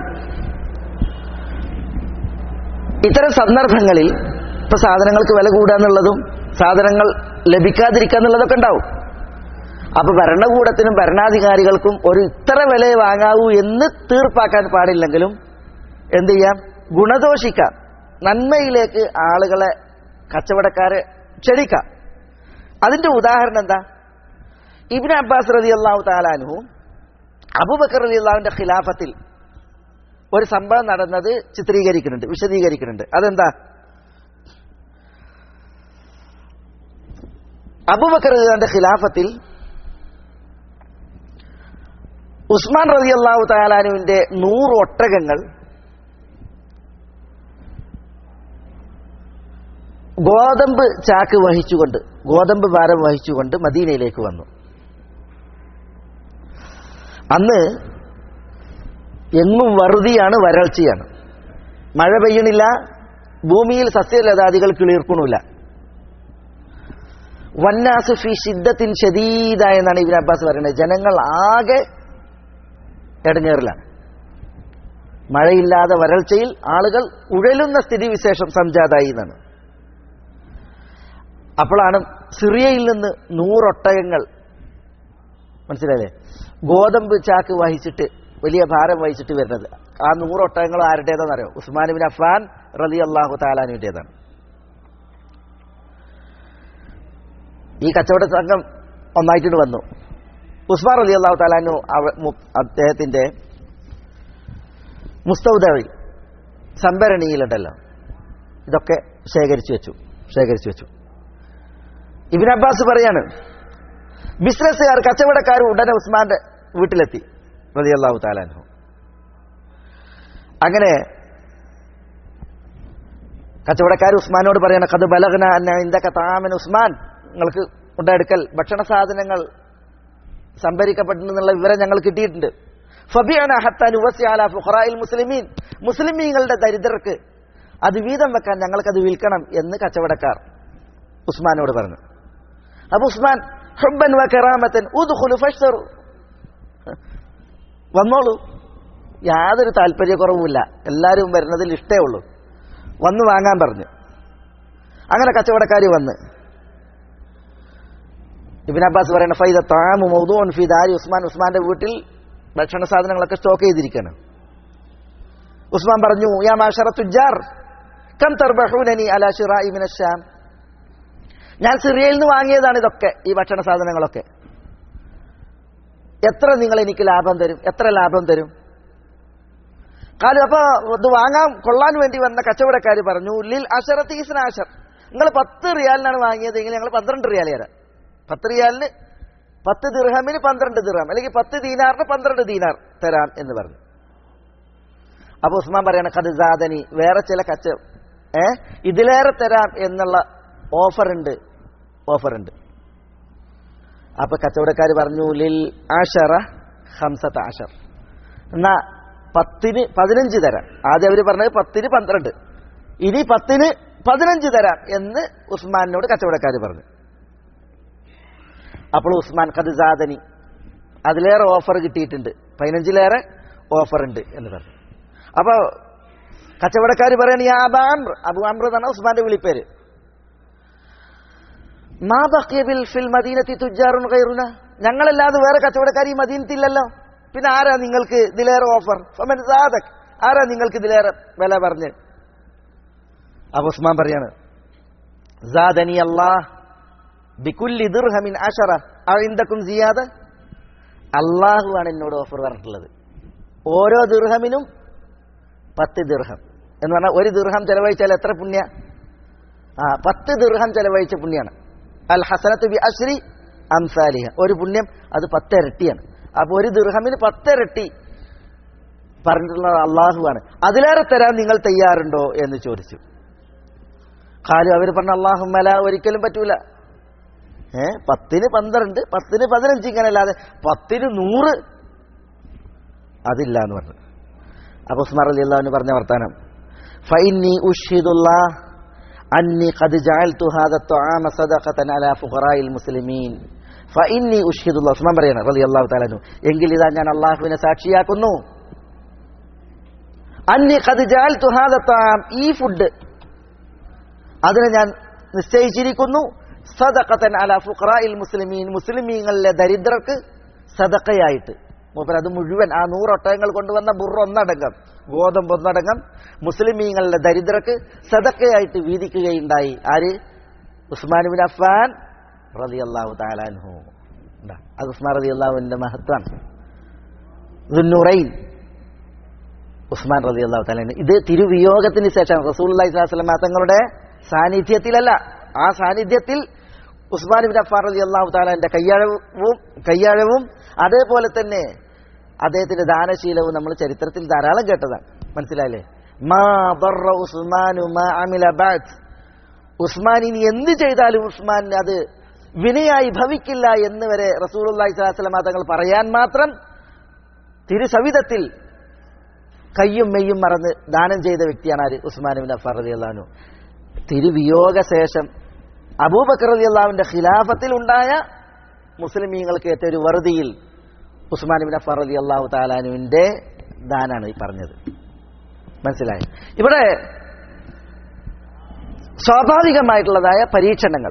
ഇത്തരം സന്ദർഭങ്ങളിൽ ഇപ്പൊ സാധനങ്ങൾക്ക് വില കൂടുക എന്നുള്ളതും സാധനങ്ങൾ ലഭിക്കാതിരിക്കുക എന്നുള്ളതൊക്കെ ഉണ്ടാവും അപ്പൊ ഭരണകൂടത്തിനും ഭരണാധികാരികൾക്കും ഒരു ഇത്ര വില വാങ്ങാവൂ എന്ന് തീർപ്പാക്കാൻ പാടില്ലെങ്കിലും എന്ത് ചെയ്യാം ഗുണദോഷിക്കാം നന്മയിലേക്ക് ആളുകളെ കച്ചവടക്കാരെ ക്ഷണിക്കാം അതിന്റെ ഉദാഹരണം എന്താ ഇബിൻ അബ്ബാസ് റതി അള്ളാഹു താലാനുവും അബൂബക്കർ അലി അള്ളാഹുവിന്റെ ഖിലാഫത്തിൽ ഒരു സംഭവം നടന്നത് ചിത്രീകരിക്കുന്നുണ്ട് വിശദീകരിക്കുന്നുണ്ട് അതെന്താ അബൂബക്കർ അലി അള്ളാഹുവിന്റെ ഖിലാഫത്തിൽ ഉസ്മാൻ റതി അള്ളാഹു താലാനുവിന്റെ നൂറ് ഒട്ടകങ്ങൾ ഗോതമ്പ് ചാക്ക് വഹിച്ചുകൊണ്ട് ഗോതമ്പ് ഭാരം വഹിച്ചുകൊണ്ട് മദീനയിലേക്ക് വന്നു അന്ന് എങ്ങും വറുതിയാണ് വരൾച്ചയാണ് മഴ പെയ്യണില്ല ഭൂമിയിൽ സസ്യലതാദികൾ കിളിർക്കണില്ല വന്നാസു ഫി ഷിദ്ദത്തിൻ ഷദീദ എന്നാണ് ഇബിൻ അബ്ബാസ് പറയുന്നത് ജനങ്ങൾ ആകെ ഇടങ്ങേറിലാണ് മഴയില്ലാതെ വരൾച്ചയിൽ ആളുകൾ ഉഴലുന്ന സ്ഥിതിവിശേഷം സംജാതായി എന്നാണ് അപ്പോഴാണ് സിറിയയിൽ നിന്ന് നൂറൊട്ടകങ്ങൾ മനസ്സിലായില്ലേ ഗോതമ്പ് ചാക്ക് വഹിച്ചിട്ട് വലിയ ഭാരം വഹിച്ചിട്ട് വരുന്നത് ആ നൂറൊട്ടകങ്ങൾ ആരുടേതാണെന്നറിയോ ഉസ്മാൻ ബിൻ അഫ്ഫാൻ റലി അള്ളാഹു താലാനുവിൻ്റെതാണ് ഈ കച്ചവട സംഘം ഒന്നായിട്ടുണ്ട് വന്നു ഉസ്മാൻ അലി അള്ളാഹു താലാനു അദ്ദേഹത്തിന്റെ മുസ്തൗദവി സംഭരണിയിലുണ്ടല്ലോ ഇതൊക്കെ ശേഖരിച്ചു വെച്ചു ശേഖരിച്ചു വെച്ചു ഇബിൻ അബ്ബാസ് പറയാണ് ബിസിനസ്സുകാർ കച്ചവടക്കാർ ഉടനെ ഉസ്മാന്റെ വീട്ടിലെത്തി റതി അള്ളാഹു താലാൻഹു അങ്ങനെ കച്ചവടക്കാർ ഉസ്മാനോട് പറയണം കത് ബലഗന അന്ന ഇന്തൊക്കെ താമൻ ഉസ്മാൻ നിങ്ങൾക്ക് ഉണ്ടായെടുക്കൽ ഭക്ഷണ സാധനങ്ങൾ സംഭരിക്കപ്പെട്ടിട്ടുള്ള വിവരം ഞങ്ങൾ കിട്ടിയിട്ടുണ്ട് ഫബിയാന ഹത്താൻ ഉവസ്യാല ഫുഖറായിൽ മുസ്ലിമീൻ മുസ്ലിമീങ്ങളുടെ ദരിദ്രർക്ക് അത് വീതം വെക്കാൻ ഞങ്ങൾക്കത് വിൽക്കണം എന്ന് കച്ചവടക്കാർ ഉസ്മാനോട് പറഞ്ഞു അപ്പൊ ഉസ്മാൻ ഹുബൻ വ കറാമത്തൻ ഉദ്ഖുലു ഫഷ്തറു വന്നോളൂ യാതൊരു താല്പര്യക്കുറവുമില്ല എല്ലാവരും വരുന്നതിൽ ഇഷ്ടേ ഉള്ളൂ വന്ന് വാങ്ങാൻ പറഞ്ഞു അങ്ങനെ കച്ചവടക്കാർ വന്ന് ഇബിൻ അബ്ബാസ് പറയുന്ന ഫൈദ താമു മൗദൂൻ ഫി ദാരി ഉസ്മാൻ ഉസ്മാന്റെ വീട്ടിൽ ഭക്ഷണ സാധനങ്ങളൊക്കെ സ്റ്റോക്ക് ചെയ്തിരിക്കുകയാണ് ഉസ്മാൻ പറഞ്ഞു യാ മാഷറ തുജാർ കം തർബഹൂനനി അലാ ഷിറാഇ മിന ഷാം ഞാൻ സിറിയയിൽ നിന്ന് വാങ്ങിയതാണ് ഇതൊക്കെ ഈ ഭക്ഷണ സാധനങ്ങളൊക്കെ എത്ര നിങ്ങൾ എനിക്ക് ലാഭം തരും എത്ര ലാഭം തരും കാലം അപ്പൊ ഇത് വാങ്ങാൻ കൊള്ളാൻ വേണ്ടി വന്ന കച്ചവടക്കാർ പറഞ്ഞു ലിൽ അഷറത്തീസിന് ആഷർ നിങ്ങൾ പത്ത് റിയാലിനാണ് വാങ്ങിയതെങ്കിൽ ഞങ്ങൾ പന്ത്രണ്ട് റിയാൽ തരാം പത്ത് റിയാലിന് പത്ത് ദിർഹമിന് പന്ത്രണ്ട് ദിർഹം അല്ലെങ്കിൽ പത്ത് ദീനാറിന് പന്ത്രണ്ട് ദീനാർ തരാം എന്ന് പറഞ്ഞു അപ്പൊ ഉസ്മാൻ പറയണ കഥസാദനി വേറെ ചില കച്ച ഏ ഇതിലേറെ തരാം എന്നുള്ള ഓഫർ ഉണ്ട് ഓഫർ ഉണ്ട് അപ്പൊ കച്ചവടക്കാർ പറഞ്ഞു ലിൽ ആഷറ ഹംസത്ത് ആഷർ എന്നാ പത്തിന് പതിനഞ്ച് തരാം ആദ്യം അവർ പറഞ്ഞത് പത്തിന് പന്ത്രണ്ട് ഇനി പത്തിന് പതിനഞ്ച് തരാം എന്ന് ഉസ്മാനോട് കച്ചവടക്കാർ പറഞ്ഞു അപ്പോൾ ഉസ്മാൻ കദ്സാദനി അതിലേറെ ഓഫർ കിട്ടിയിട്ടുണ്ട് പതിനഞ്ചിലേറെ ഓഫർ ഉണ്ട് എന്ന് പറഞ്ഞു അപ്പൊ കച്ചവടക്കാർ പറയണ ഈ അബാംർ അബു ആംർ എന്നാണ് ഉസ്മാന്റെ വിളിപ്പേര് മാ ബഖിയ ബിൽ ഫിൽ മദീനത്തി തുജാറുൻ ഗൈറുന ഞങ്ങളല്ലാതെ വേറെ കച്ചവടക്കാർ ഈ മദീനത്തില്ലല്ലോ പിന്നെ ആരാ നിങ്ങൾക്ക് ഇതിലേറെ ഓഫർ ഫമൻ സാദക് ആരാ നിങ്ങൾക്ക് ഇതിലേറെ വില പറഞ്ഞ് അപ്പൊ ഉസ്മാൻ പറയാണ് സാദനി അല്ലാഹ് ബിക്കുല്ലി ദിർഹമിൻ അഷറ അഴിന്തക്കും സിയാദ അള്ളാഹുവാണ് എന്നോട് ഓഫർ പറഞ്ഞിട്ടുള്ളത് ഓരോ ദിർഹമിനും പത്ത് ദിർഹം എന്ന് പറഞ്ഞാൽ ഒരു ദിർഹം ചെലവഴിച്ചാൽ എത്ര പുണ്യ ആ പത്ത് ദിർഹം ചെലവഴിച്ച പുണ്യാണ് അൽ ഹസനത്ത് ബി അശ്രി അംസാലിഹ ഒരു പുണ്യം അത് പത്തിരട്ടിയാണ് അപ്പൊ ഒരു ദിർഹമിന് പത്തിരട്ടി പറഞ്ഞിട്ടുള്ളത് അള്ളാഹുവാണ് അതിലേറെ തരാൻ നിങ്ങൾ തയ്യാറുണ്ടോ എന്ന് ചോദിച്ചു ഖാലു അവർ പറഞ്ഞ അള്ളാഹുമല ഒരിക്കലും പറ്റൂല ഏ പത്തിന് പന്ത്രണ്ട് പത്തിന് പതിനഞ്ച് ഇങ്ങനെ അല്ലാതെ പത്തിന് നൂറ് അതില്ല എന്ന് പറഞ്ഞു അപ്പൊ ഉസ്മാർ അലി അള്ളാഹുവിന് പറഞ്ഞ വർത്താനം ഫൈനി ഉഷിദുല്ലാ അന്നി ഖദ് ജഅൽതു ഹാദ തുആമ സദഖതൻ അലാ ഫുഖറാഇൽ മുസ്ലിമീൻ ഫഇന്നി ഉഷ്ഹിദുല്ലാ ഉസ്മാൻ പറയാണ് റളിയല്ലാഹു തആല അൻഹു എങ്കിൽ ഇതാ ഞാൻ അള്ളാഹുവിനെ സാക്ഷിയാക്കുന്നു അന്നി ഖദ് ജഅൽതു ഹാദ തുആം ഈ ഫുഡ് അതിനെ ഞാൻ നിശ്ചയിച്ചിരിക്കുന്നു സദഖതൻ അലാ ഫുഖറാഇൽ മുസ്ലിമീൻ മുസ്ലിമീങ്ങളിലെ ദരിദ്രർക്ക് സദഖയായിട്ട് മൂപ്പർ അത് മുഴുവൻ ആ നൂറൊട്ടകങ്ങൾ കൊണ്ടുവന്ന ബുറ ഒന്നടങ്കം ഗോതമ്പ് ഒന്നടങ്കം മുസ്ലിമീങ്ങളുടെ ദരിദ്രർക്ക് സദക്കയായിട്ട് വീതിക്കുകയുണ്ടായി ആര് ഉസ്മാൻ ബിൻ അഫ്ഫാൻ റതി അള്ളാഹു താലാൻഹു അത് ഉസ്മാൻ റതി അള്ളാഹുവിന്റെ മഹത്വമാണ് ദുന്നുറൈൻ ഉസ്മാൻ റതി അള്ളാഹു താലാൻ ഇത് തിരുവിയോഗത്തിന് ശേഷം റസൂൽ അള്ളഹി സ്വലാസ്ലം തങ്ങളുടെ സാന്നിധ്യത്തിലല്ല ആ സാന്നിധ്യത്തിൽ ഉസ്മാൻ ബിൻ അഫ്ഫാൻ റതി അള്ളാഹു താലാന്റെ കയ്യാഴവും കയ്യാഴവും അതേപോലെ തന്നെ അദ്ദേഹത്തിന്റെ ദാനശീലവും നമ്മൾ ചരിത്രത്തിൽ ധാരാളം കേട്ടതാണ് മനസ്സിലായില്ലേ മാ ദർറ ഉസ്മാനു മാ അമില ബഅദ് ഉസ്മാൻ ഇനി എന്ത് ചെയ്താലും ഉസ്മാൻ അത് വിനയായി ഭവിക്കില്ല എന്ന് വരെ റസൂലുള്ളാഹി സ്വല്ലല്ലാഹു അലൈഹി വസല്ലം തങ്ങൾ പറയാൻ മാത്രം തിരുസവിധത്തിൽ കയ്യും മെയ്യും മറന്ന് ദാനം ചെയ്ത വ്യക്തിയാണ് ആര് ഉസ്മാൻ ബിൻ അഫ്ഫാർ റളിയല്ലാഹു അൻഹു തിരുവിയോഗ ശേഷം അബൂബക്കർ റളിയല്ലാഹുവിന്റെ ഖിലാഫത്തിൽ ഉണ്ടായ മുസ്ലിമീങ്ങൾക്ക് ഏറ്റ ഒരു വറുതിയിൽ ഉസ്മാൻ ബിൻ അഫ്ഫാർ റളി അള്ളാഹു താലാനുവിന്റെ ദാനാണ് ഈ പറഞ്ഞത് മനസ്സിലായി ഇവിടെ സ്വാഭാവികമായിട്ടുള്ളതായ പരീക്ഷണങ്ങൾ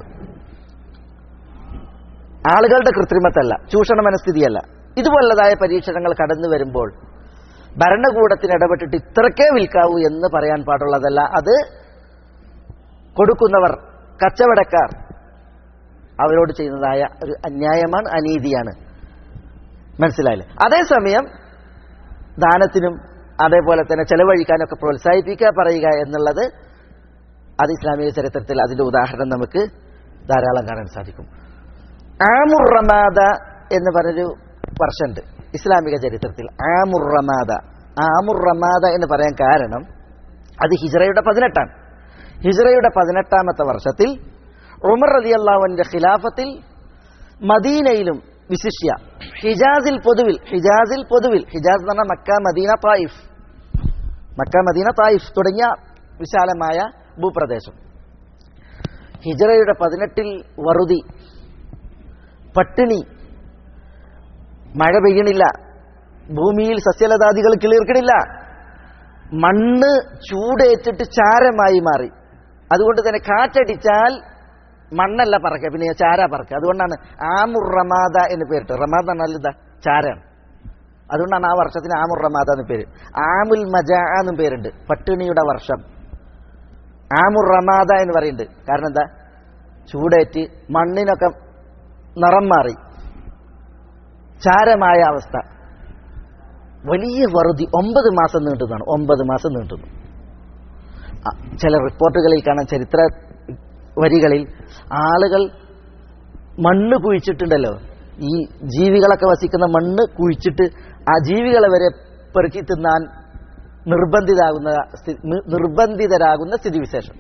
ആളുകളുടെ കൃത്രിമത്തല്ല ചൂഷണ മനസ്ഥിതിയല്ല ഇതുപോലുള്ളതായ പരീക്ഷണങ്ങൾ കടന്നു വരുമ്പോൾ ഭരണകൂടത്തിന് ഇടപെട്ടിട്ട് ഇത്രക്കേ വിൽക്കാവൂ എന്ന് പറയാൻ പാടുള്ളതല്ല അത് കൊടുക്കുന്നവർ കച്ചവടക്കാർ അവരോട് ചെയ്യുന്നതായ ഒരു അന്യായമാണ് അനീതിയാണ് മനസ്സിലായില്ലേ അതേസമയം ദാനത്തിനും അതേപോലെ തന്നെ ചെലവഴിക്കാനൊക്കെ പ്രോത്സാഹിപ്പിക്കുക പറയുക എന്നുള്ളത് അത് ഇസ്ലാമിക ചരിത്രത്തിൽ അതിന്റെ ഉദാഹരണം നമുക്ക് ധാരാളം കാണാൻ സാധിക്കും ആമുർ റമാദ എന്ന് പറഞ്ഞൊരു വർഷമുണ്ട് ഇസ്ലാമിക ചരിത്രത്തിൽ ആമുർ റമാദ ആമുർ റമാദ എന്ന് പറയാൻ കാരണം അത് ഹിജറയുടെ പതിനെട്ടാണ് ഹിജറയുടെ പതിനെട്ടാമത്തെ വർഷത്തിൽ ഉമർ റതി അള്ളാഹുവിന്റെ ഖിലാഫത്തിൽ മദീനയിലും വിശിഷ്യ ഹിജാസിൽ പൊതുവിൽ ഹിജാസിൽ പൊതുവിൽ ഹിജാസ് എന്ന് പറഞ്ഞാൽ Mecca Medina Taif Mecca Medina Taif തുടങ്ങിയ വിശാലമായ ഭൂപ്രദേശം ഹിജറയുടെ പതിനെട്ടിൽ വറുതി പട്ടിണി മഴ പെയ്യണില്ല ഭൂമിയിൽ സസ്യലതാദികൾ കിളിർക്കണില്ല മണ്ണ് ചൂടേറ്റിട്ട് ചാരമായി മാറി അതുകൊണ്ട് തന്നെ കാറ്റടിച്ചാൽ മണ്ണല്ല പറക്കുക പിന്നെ ചാര പറക്കുക അതുകൊണ്ടാണ് ആമുർ റമാദ എന്ന് പേരിട്ട് റമാദ എന്നാൽ ഇതാ ചാരാണ് അതുകൊണ്ടാണ് ആ വർഷത്തിന് ആമുർ റമാദ എന്ന് പേര് ആമുൽ മജാ എന്നും പേരുണ്ട് പട്ടിണിയുടെ വർഷം ആമുർ റമാദ എന്ന് പറയുന്നുണ്ട് കാരണം എന്താ ചൂടേറ്റ് മണ്ണിനൊക്കെ നിറം മാറി ചാരമായ അവസ്ഥ വലിയ വറുതി ഒമ്പത് മാസം നീട്ടുന്നതാണ് ഒമ്പത് മാസം നീട്ടുന്നു ആ, ചില റിപ്പോർട്ടുകളിൽ കാണാൻ ചരിത്ര വരികളിൽ ആളുകൾ മണ്ണ് കുഴിച്ചിട്ടുണ്ടല്ലോ ഈ ജീവികളൊക്കെ വസിക്കുന്ന മണ്ണ് കുഴിച്ചിട്ട് ആ ജീവികളെ വരെ പെറുക്കി തിന്നാൻ നിർബന്ധിതാകുന്ന സ്ഥി- നി- നിർബന്ധിതരാകുന്ന സ്ഥിതിവിശേഷം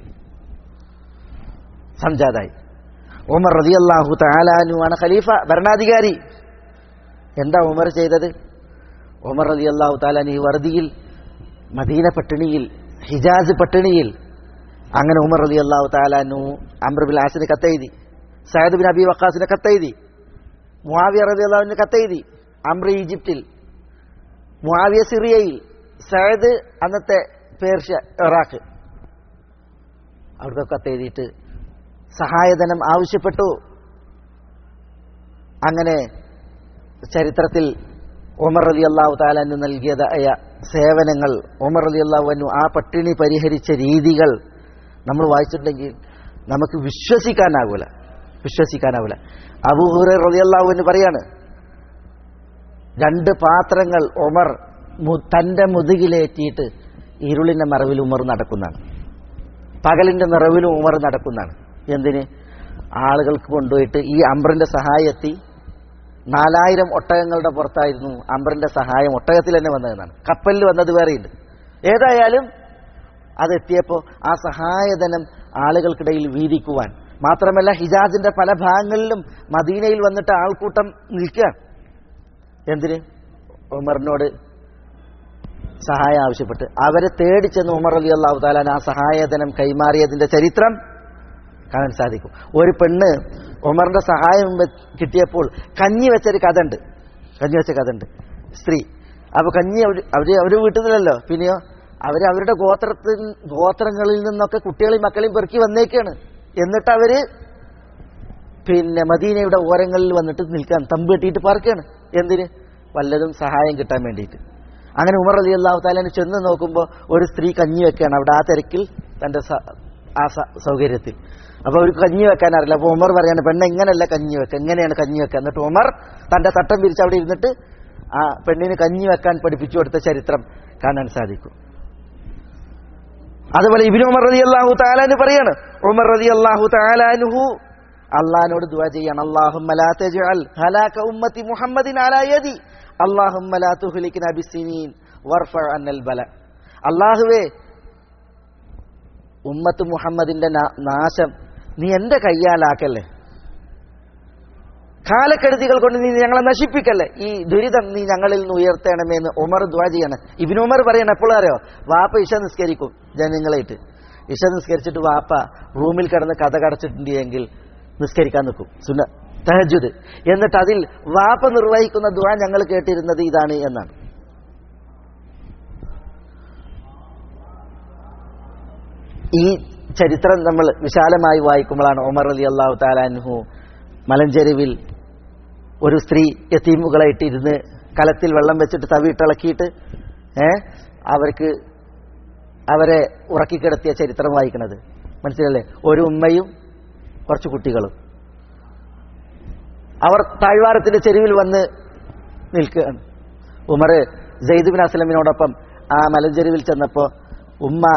സംജാതായി ഉമർ റളിയല്ലാഹു തആലാനു ആണ് ഖലീഫ ഭരണാധികാരി എന്താ ഉമർ ചെയ്തത് ഉമർ റളിയല്ലാഹു തആലാനു ഈ വറുതിയിൽ മദീന പട്ടിണിയിൽ ഹിജാസ് പട്ടിണിയിൽ അങ്ങനെ ഉമർ റളിയല്ലാഹു തആലാനു അംർ ബിൻ ആസിന് കത്തെഴുതി സയദ് ബിൻ അബി വക്കാസിന് കത്തെഴുതി മുആവിയ റളിയല്ലാഹുവിന് കത്തെഴുതി അംർ ഈജിപ്തിൽ മുആവിയ സിറിയയിൽ സയദ് അന്നത്തെ പേർഷ്യ ഇറാഖ് അവർക്കൊക്കെ കത്തെഴുതിയിട്ട് സഹായധനം ആവശ്യപ്പെട്ടു അങ്ങനെ ചരിത്രത്തിൽ ഉമർ അലി അള്ളാഹു താലാന് നൽകിയതായ സേവനങ്ങൾ ഉമർ അലി അള്ളാഹുവിനു ആ പട്ടിണി പരിഹരിച്ച രീതികൾ നമ്മൾ വായിച്ചിട്ടുണ്ടെങ്കിൽ നമുക്ക് വിശ്വസിക്കാനാകൂല വിശ്വസിക്കാനാവില്ല അബൂഹുറ റളിയല്ലാഹുവിന് പറയാണ് രണ്ട് പാത്രങ്ങൾ ഉമർ മു- തന്റെ മുതുകിലേറ്റിയിട്ട് ഇരുളിന്റെ മറവിൽ ഉമർ നടക്കുന്നതാണ് പകലിന്റെ നിറവിലും ഉമർ നടക്കുന്നതാണ് എന്തിന് ആളുകൾക്ക് കൊണ്ടുപോയിട്ട് ഈ അംബറിന്റെ സഹായത്തി നാലായിരം ഒട്ടകങ്ങളുടെ പുറത്തായിരുന്നു അംബറിന്റെ സഹായം ഒട്ടകത്തിൽ തന്നെ വന്നതെന്നാണ് കപ്പലിൽ വന്നത് വേറെയുണ്ട് ഏതായാലും അതെത്തിയപ്പോൾ ആ സഹായധനം ആളുകൾക്കിടയിൽ വീതിക്കുവാൻ മാത്രമല്ല ഹിജാസിന്റെ പല ഭാഗങ്ങളിലും മദീനയിൽ വന്നിട്ട് ആൾക്കൂട്ടം നിൽക്കുക എന്തിന് ഉമറിനോട് സഹായം ആവശ്യപ്പെട്ട് അവരെ തേടി ചെന്ന് ഉമർ അലി അള്ളാഹു താലാൻ ആ സഹായധനം കൈമാറിയതിന്റെ ചരിത്രം കാണാൻ സാധിക്കും ഒരു പെണ്ണ് ഉമറിന്റെ സഹായം വെ- കിട്ടിയപ്പോൾ കഞ്ഞി വെച്ചൊരു കഥ ഉണ്ട് കഞ്ഞി വെച്ച കഥ ഉണ്ട് സ്ത്രീ അപ്പൊ കഞ്ഞി അവര് അവര് അവര് വീട്ടുന്നില്ലല്ലോ പിന്നെയോ അവര് അവരുടെ ഗോത്രത്തിൽ ഗോത്രങ്ങളിൽ നിന്നൊക്കെ കുട്ടികളെയും മക്കളെയും പെറുക്കി വന്നേക്കാണ് എന്നിട്ട് അവര് പിന്നെ മദീനയുടെ ഓരങ്ങളിൽ വന്നിട്ട് നിൽക്കാൻ തമ്പ് കെട്ടിയിട്ട് പാർക്കാണ് എന്തിന് വല്ലതും സഹായം കിട്ടാൻ വേണ്ടിയിട്ട് അങ്ങനെ ഉമർ അലി അള്ളാഹു താലാന് ചെന്ന് നോക്കുമ്പോൾ ഒരു സ്ത്രീ കഞ്ഞി വെക്കുകയാണ് അവിടെ ആ തിരക്കിൽ തന്റെ സ- ആ സ- സൗകര്യത്തിൽ അപ്പൊ അവർക്ക് കഞ്ഞി വെക്കാൻ അറിയില്ല അപ്പൊ ഉമർ പറയാണ് പെണ്ണ് എങ്ങനെയല്ല കഞ്ഞി വെക്കുക എങ്ങനെയാണ് കഞ്ഞി വെക്കുക എന്നിട്ട് ഉമർ തന്റെ തട്ടം പിരിച്ച് അവിടെ ഇരുന്നിട്ട് ആ പെണ്ണിന് കഞ്ഞി വെക്കാൻ പഠിപ്പിച്ചു കൊടുത്ത ചരിത്രം കാണാൻ സാധിക്കും അതുപോലെ ഇബിന് ഉമർ റതി അള്ളാഹു താലാന് പറയാണ് ഉമർ റതി അള്ളാഹു താലാനുഹു അള്ളഹാനോട് ദുആ ചെയ്യാണ് അല്ലാഹുമ്മ ലാ തജ്അൽ ഹലാക ഉമ്മത്തി മുഹമ്മദിൻ അലാ യദി അല്ലാഹുമ്മ ലാ തുഹ്ലിക്ന ബിസ്സിനീൻ വർഫ അന്നൽ ബല അല്ലാഹുവേ ഉമ്മത്ത് മുഹമ്മദിന്റെ നാ- നാശം നീ എന്റെ കയ്യാലാക്കല്ലേ കാലക്കെടുതികൾ കൊണ്ട് നീ ഞങ്ങളെ നശിപ്പിക്കല്ലേ ഈ ദുരിതം നീ ഞങ്ങളിൽ നിന്ന് ഉയർത്തണമെന്ന് ഉമർ ദ്വാ ചെയ്യണം ഇബിൻ ഉമർ പറയണം എപ്പോഴും അറിയോ വാപ്പ ഇഷ നിസ്കരിക്കും ജനങ്ങളായിട്ട് ഇഷ നിസ്കരിച്ചിട്ട് വാപ്പ റൂമിൽ കിടന്ന് കഥ കടച്ചിട്ടുണ്ട് എങ്കിൽ നിസ്കരിക്കാൻ നിൽക്കും സുന്ന തഹജുദ് എന്നിട്ട് അതിൽ വാപ്പ നിർവഹിക്കുന്ന ദ്വാ ഞങ്ങൾ കേട്ടിരുന്നത് ഇതാണ് എന്നാണ് ഈ ചരിത്രം നമ്മൾ വിശാലമായി വായിക്കുമ്പോഴാണ് ഉമർ അലി അള്ളാഹു താലാൻഹു മലഞ്ചെരുവിൽ ഒരു സ്ത്രീ യത്തീമുകളായിട്ട് ഇരുന്ന് കലത്തിൽ വെള്ളം വെച്ചിട്ട് തവിയിട്ടിളക്കിയിട്ട് ഏ അവർക്ക് അവരെ ഉറക്കിക്കിടത്തിയ ചരിത്രം വായിക്കണത് മനസ്സിലല്ലേ ഒരു ഉമ്മയും കുറച്ച് കുട്ടികളും അവർ താഴ്വാരത്തിന്റെ ചെരുവിൽ വന്ന് നിൽക്കുകയാണ് ഉമർ ജയ്ദ് ബിൻ അസ്ലമിനോടൊപ്പം ആ മലഞ്ചെരുവിൽ ചെന്നപ്പോ ഉമ്മ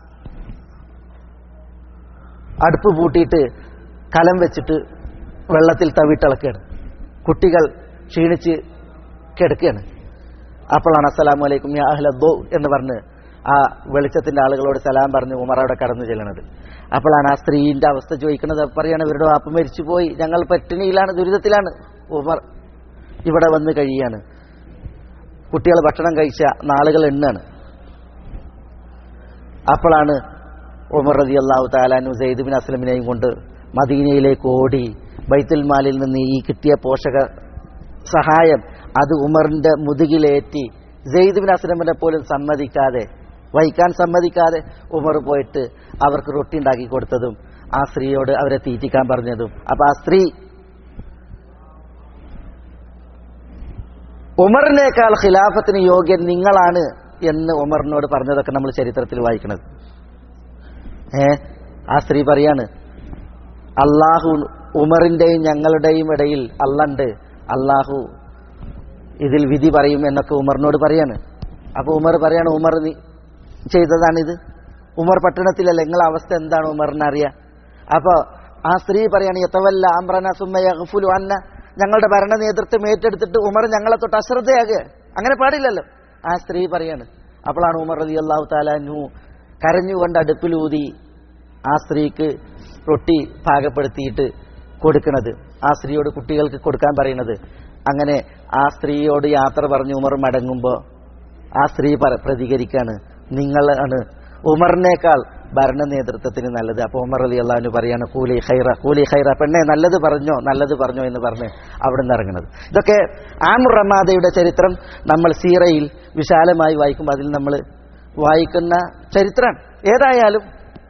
അടുപ്പ് പൂട്ടിയിട്ട് കലം വെച്ചിട്ട് വെള്ളത്തിൽ തവിട്ടിളക്കുകയാണ് കുട്ടികൾ ക്ഷീണിച്ച് കിടക്കുകയാണ് അപ്പോഴാണ് അസ്സലാമു അലൈക്കും യാ അഹ്ല ദോ എന്ന് പറഞ്ഞ് ആ വെളിച്ചത്തിന്റെ ആളുകളോട് സലാം പറഞ്ഞ് ഉമർ അവിടെ കടന്നു ചെല്ലണത് അപ്പോഴാണ് ആ സ്ത്രീന്റെ അവസ്ഥ ചോദിക്കുന്നത് പറയാണ് ഇവരുടെ വാപ്പ മരിച്ചുപോയി ഞങ്ങൾ പട്ടിണിയിലാണ് ദുരിതത്തിലാണ് ഉമർ ഇവിടെ വന്ന് കഴിയാണ് കുട്ടികൾ ഭക്ഷണം കഴിച്ച നാളുകൾ എണ്ണാണ് അപ്പോഴാണ് ഉമർ റതി അള്ളാഹു താലാനു സെയ്ദ് ബിൻ അസ്ലമിനെയും കൊണ്ട് മദീനയിലേക്ക് ഓടി ബൈത്തുൽ മാലിൽ നിന്ന് ഈ കിട്ടിയ പോഷക സഹായം അത് ഉമറിന്റെ മുതുകിലേറ്റി സെയ്ദ് ബിൻ അസ്ലമിനെ പോലും സമ്മതിക്കാതെ വഹിക്കാൻ സമ്മതിക്കാതെ ഉമർ പോയിട്ട് അവർക്ക് റൊട്ടി ഉണ്ടാക്കി കൊടുത്തതും ആ സ്ത്രീയോട് അവരെ തീറ്റിക്കാൻ പറഞ്ഞതും അപ്പൊ ആ സ്ത്രീ ഉമറിനേക്കാൾ ഖിലാഫത്തിന് യോഗ്യൻ നിങ്ങളാണ് എന്ന് ഉമറിനോട് പറഞ്ഞതൊക്കെ നമ്മൾ ചരിത്രത്തിൽ വായിക്കണത് ഏ ആ സ്ത്രീ പറയാണ് അള്ളാഹു ഉമറിന്റെയും ഞങ്ങളുടെയും ഇടയിൽ അല്ലണ്ട് അള്ളാഹു ഇതിൽ വിധി പറയും എന്നൊക്കെ ഉമറിനോട് പറയാണ് അപ്പൊ ഉമർ പറയാണ് ഉമർ നീ ചെയ്തതാണിത് ഉമർ പട്ടണത്തിലല്ല നിങ്ങളെ അവസ്ഥ എന്താണ് ഉമറിന് അറിയാം അപ്പൊ ആ സ്ത്രീ പറയാണ് യത്തവല്ല അമ്രന സുമ്മയഫുലു അന്ന ഞങ്ങളുടെ ഭരണ നേതൃത്വം ഏറ്റെടുത്തിട്ട് ഉമർ ഞങ്ങളെ തൊട്ട് അശ്രദ്ധയാകുക അങ്ങനെ പാടില്ലല്ലോ ആ സ്ത്രീ പറയാണ് അപ്പോഴാണ് ഉമർ റതി അള്ളാഹു താലാനു കരഞ്ഞുകൊണ്ട് അടുപ്പിലൂതി ആ സ്ത്രീക്ക് റൊട്ടി പാകപ്പെടുത്തിയിട്ട് കൊടുക്കുന്നത് ആ സ്ത്രീയോട് കുട്ടികൾക്ക് കൊടുക്കാൻ പറയുന്നത് അങ്ങനെ ആ സ്ത്രീയോട് യാത്ര പറഞ്ഞ് ഉമർ മടങ്ങുമ്പോൾ ആ സ്ത്രീ പറ പ്രതികരിക്കാണ് നിങ്ങളാണ് ഉമറിനേക്കാൾ ഭരണ നേതൃത്വത്തിന് നല്ലത് അപ്പൊ ഉമർ അലി അള്ളഹാനു പറയാണ് കൂലി ഖൈറ കൂലി ഖൈറ പെണ്ണെ നല്ലത് പറഞ്ഞോ നല്ലത് പറഞ്ഞോ എന്ന് പറഞ്ഞ് അവിടെ നിന്ന് ഇറങ്ങുന്നത് ഇതൊക്കെ ആമുർ റമാദയുടെ ചരിത്രം നമ്മൾ സീറയിൽ വിശാലമായി വായിക്കുമ്പോൾ അതിൽ നമ്മൾ വായിക്കുന്ന ചരിത്രം ഏതായാലും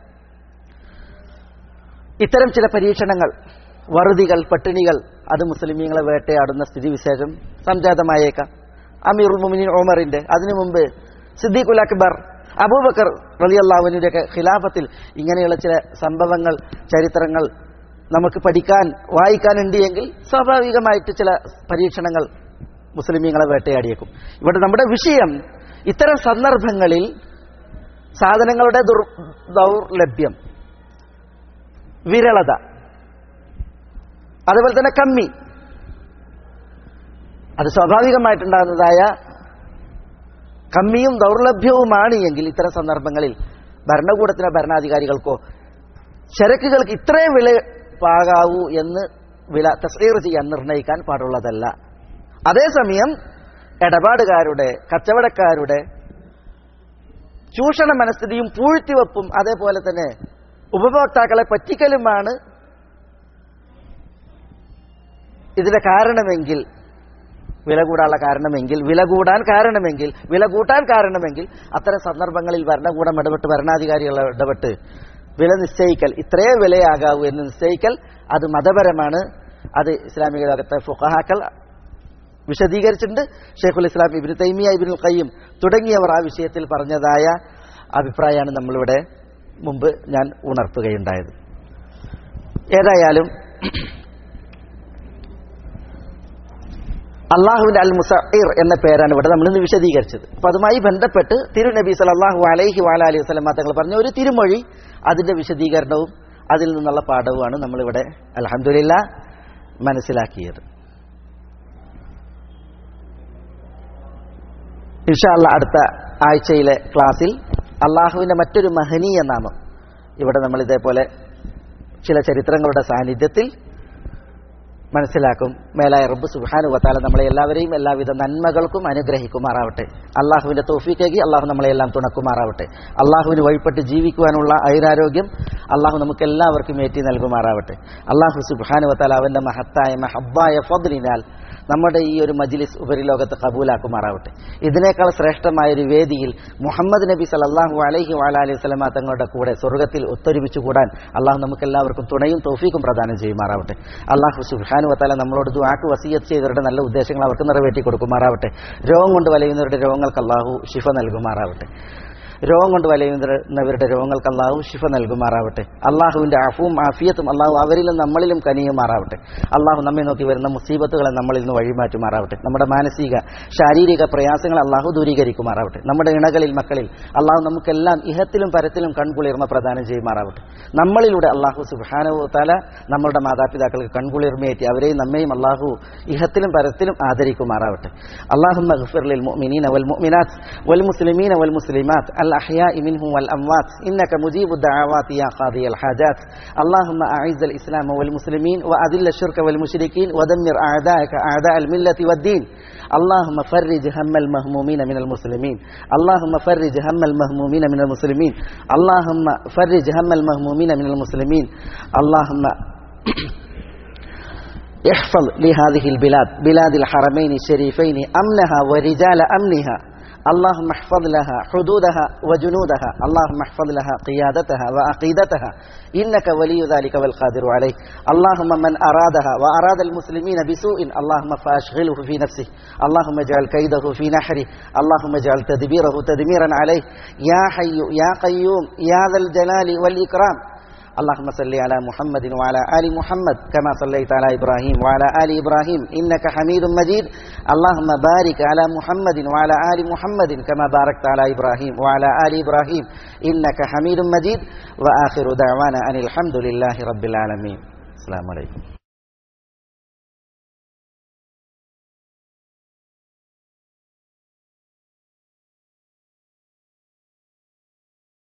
ഇത്തരം ചില പരീക്ഷണങ്ങൾ വറുതികൾ പട്ടിണികൾ അത് മുസ്ലിമീങ്ങളെ വേട്ടയാടുന്ന സ്ഥിതിവിശേഷം സംജാതമായേക്കാം അമീറുൽ മുമിനിൻ ഉമറിന്റെ അതിനു മുമ്പ് സിദ്ദീഖുൽ അക്ബർ അബൂബക്കർ റളിയല്ലാഹുവിന്റെ ഒക്കെ ഖിലാഫത്തിൽ ഇങ്ങനെയുള്ള ചില സംഭവങ്ങൾ ചരിത്രങ്ങൾ നമുക്ക് പഠിക്കാൻ വായിക്കാനുണ്ട് എങ്കിൽ സ്വാഭാവികമായിട്ട് ചില പരീക്ഷണങ്ങൾ മുസ്ലിമീങ്ങളെ വേട്ടയാടിയേക്കും ഇവിടെ നമ്മുടെ വിഷയം ഇത്തരം സന്ദർഭങ്ങളിൽ സാധനങ്ങളുടെ ദുർ ദൗർലഭ്യം വിരളത അതുപോലെ തന്നെ കമ്മി അത് സ്വാഭാവികമായിട്ടുണ്ടാകുന്നതായ കമ്മിയും ദൗർലഭ്യവുമാണ് എങ്കിൽ ഇത്തരം സന്ദർഭങ്ങളിൽ ഭരണകൂടത്തിനോ ഭരണാധികാരികൾക്കോ ചരക്കുകൾക്ക് ഇത്രയും വില പാകാവൂ എന്ന് വില തസ്ലീർ ചെയ്യാൻ നിർണ്ണയിക്കാൻ പാടുള്ളതല്ല അതേസമയം ഇടപാടുകാരുടെ കച്ചവടക്കാരുടെ ചൂഷണ മനസ്ഥിതിയും പൂഴ്ത്തിവെപ്പും അതേപോലെ തന്നെ ഉപഭോക്താക്കളെ പറ്റിക്കലുമാണ് ഇതിന്റെ കാരണമെങ്കിൽ വില കൂടാനുള്ള കാരണമെങ്കിൽ വില കൂടാൻ കാരണമെങ്കിൽ വില കൂട്ടാൻ കാരണമെങ്കിൽ അത്തരം സന്ദർഭങ്ങളിൽ ഭരണകൂടം ഇടപെട്ട് ഭരണാധികാരികൾ ഇടപെട്ട് വില നിശ്ചയിക്കൽ ഇത്രയേ വിലയാകാവൂ എന്ന് നിശ്ചയിക്കൽ അത് മതപരമാണ് അത് ഇസ്ലാമിക ലോകത്തെ ഫുഖഹാക്കൾ വിശദീകരിച്ചിട്ടുണ്ട് ഷെയ്ഖുൽ ഇസ്ലാം ഇബിന് തൈമിയ ഇബിനുൽ ഖയ്യം തുടങ്ങിയവർ ആ വിഷയത്തിൽ പറഞ്ഞതായ അഭിപ്രായമാണ് നമ്മളിവിടെ മുമ്പ് ഞാൻ ഉണർത്തുകയുണ്ടായത് ഏതായാലും അള്ളാഹുവിന്റെ അൽ മുസഇർ എന്ന പേരാണ് ഇവിടെ നമ്മൾ ഇന്ന് വിശദീകരിച്ചത് അപ്പൊ അതുമായി ബന്ധപ്പെട്ട് തിരുനബി സല്ലല്ലാഹു അലൈഹി വാല അലൈഹി വസല്ലം തങ്ങൾ പറഞ്ഞ ഒരു തിരുമൊഴി അതിന്റെ വിശദീകരണവും അതിൽ നിന്നുള്ള പാഠവുമാണ് നമ്മളിവിടെ അലഹമില്ല മനസ്സിലാക്കിയത് ഇൻഷാല്ല അടുത്ത ആഴ്ചയിലെ ക്ലാസ്സിൽ അള്ളാഹുവിന്റെ മറ്റൊരു മഹനീയ നാമം ഇവിടെ നമ്മൾ ഇതേപോലെ ചില ചരിത്രങ്ങളുടെ സാന്നിധ്യത്തിൽ മനസ്സിലാക്കും മേലായ റബ്ബ് സുഹാനു വത്താല നമ്മളെ എല്ലാവരെയും എല്ലാവിധ നന്മകൾക്കും അനുഗ്രഹിക്കുമാറാവട്ടെ അള്ളാഹുവിന്റെ തോഫിക്കേക്ക് അള്ളാഹു നമ്മളെല്ലാം തുണക്കുമാറാവട്ടെ അള്ളാഹുവിന് വഴിപ്പെട്ട് ജീവിക്കുവാനുള്ള ഐരാരോഗ്യം അള്ളാഹു നമുക്ക് എല്ലാവർക്കും ഏറ്റി നൽകുമാറാവട്ടെ അള്ളാഹു സുബാനു വത്താല അവന്റെ മഹത്തായ മഹബായ ഫദ്ലിനാൽ നമ്മുടെ ഈ ഒരു മജ്ലിസ് ഉപരിലോകത്ത് കബൂലാക്കുമാറാവട്ടെ ഇതിനേക്കാൾ ശ്രേഷ്ഠമായ ഒരു വേദിയിൽ മുഹമ്മദ് നബി സലല്ലാഹു അലൈഹി വാല അലൈഹി സ്വലമ തങ്ങളുടെ കൂടെ സ്വർഗത്തിൽ ഒത്തൊരുമിച്ച് കൂടാൻ അള്ളാഹു നമുക്ക് എല്ലാവർക്കും തുണയും തോഫീക്കും പ്രദാനം ചെയ്യുമാറാവട്ടെ അള്ളാഹു സുബാനു വത്താല നമ്മളോട് ദുആക്ക് വസീയത്ത് ചെയ്തവരുടെ നല്ല ഉദ്ദേശങ്ങൾ അവർക്ക് നിറവേറ്റി കൊടുക്കുമാറാവട്ടെ രോഗം കൊണ്ട് വലയുന്നവരുടെ രോഗങ്ങൾക്ക് അള്ളാഹു ശിഫ നൽകുമാറാവട്ടെ രോഗം കൊണ്ട് വലയുന്നവരുടെ രോഗങ്ങൾക്ക് അള്ളാഹു ശിഫ നൽകുമാറാവട്ടെ അള്ളാഹുവിന്റെ അഫുവും ആഫിയത്തും അള്ളാഹു അവരിലും നമ്മളിലും കനിയുമാറാവട്ടെ അള്ളാഹു നമ്മെ നോക്കി വരുന്ന മുസീബത്തുകളെ നമ്മളിൽ നിന്ന് വഴിമാറ്റുമാറാവട്ടെ നമ്മുടെ മാനസിക ശാരീരിക പ്രയാസങ്ങൾ അള്ളാഹു ദൂരീകരിക്കുമാറാവട്ടെ നമ്മുടെ ഇണകളിൽ മക്കളിൽ അള്ളാഹു നമുക്കെല്ലാം ഇഹത്തിലും പരത്തിലും കൺകുളിർമ പ്രദാനം ചെയ്യുമാറാവട്ടെ നമ്മളിലൂടെ അള്ളാഹു സുബാനവു തല നമ്മളുടെ മാതാപിതാക്കൾക്ക് കൺകുളിർമയേറ്റി അവരെയും നമ്മയും അള്ളാഹു ഇഹത്തിലും പരത്തിലും ആദരിക്കുമാറാവട്ടെ അള്ളാഹു للمؤمنين والمؤمنات والمسلمين والمسلمات الأحياء منهم والأموات إنك مجيب الدعوات يا قاضي الحاجات اللهم أعز الإسلام والمسلمين وأذل الشرك والمشركين ودمر أعداءك أعداء الملة والدين اللهم فرج هم المهمومين من المسلمين اللهم فرج هم المهمومين من المسلمين اللهم فرج هم المهمومين من المسلمين اللهم احفظ لهذه البلاد بلاد الحرمين الشريفين أمنها ورجال أمنها اللهم احفظ لها حدودها وجنودها اللهم احفظ لها قيادتها وعقيدتها إنك ولي ذلك والقادر عليه اللهم من أرادها وأراد المسلمين بسوء اللهم فأشغله في نفسه اللهم اجعل كيده في نحره اللهم اجعل تدبيره تدميرا عليه يا حي يا قيوم يا ذا الجلال والإكرام اللهم صل على محمد وعلى آل محمد كما صليت على إبراهيم وعلى آل إبراهيم إنك حميد مجيد اللهم بارك على محمد وعلى آل محمد كما باركت على إبراهيم وعلى آل إبراهيم إنك حميد مجيد وآخر دعوانا أن الحمد لله رب العالمين السلام عليكم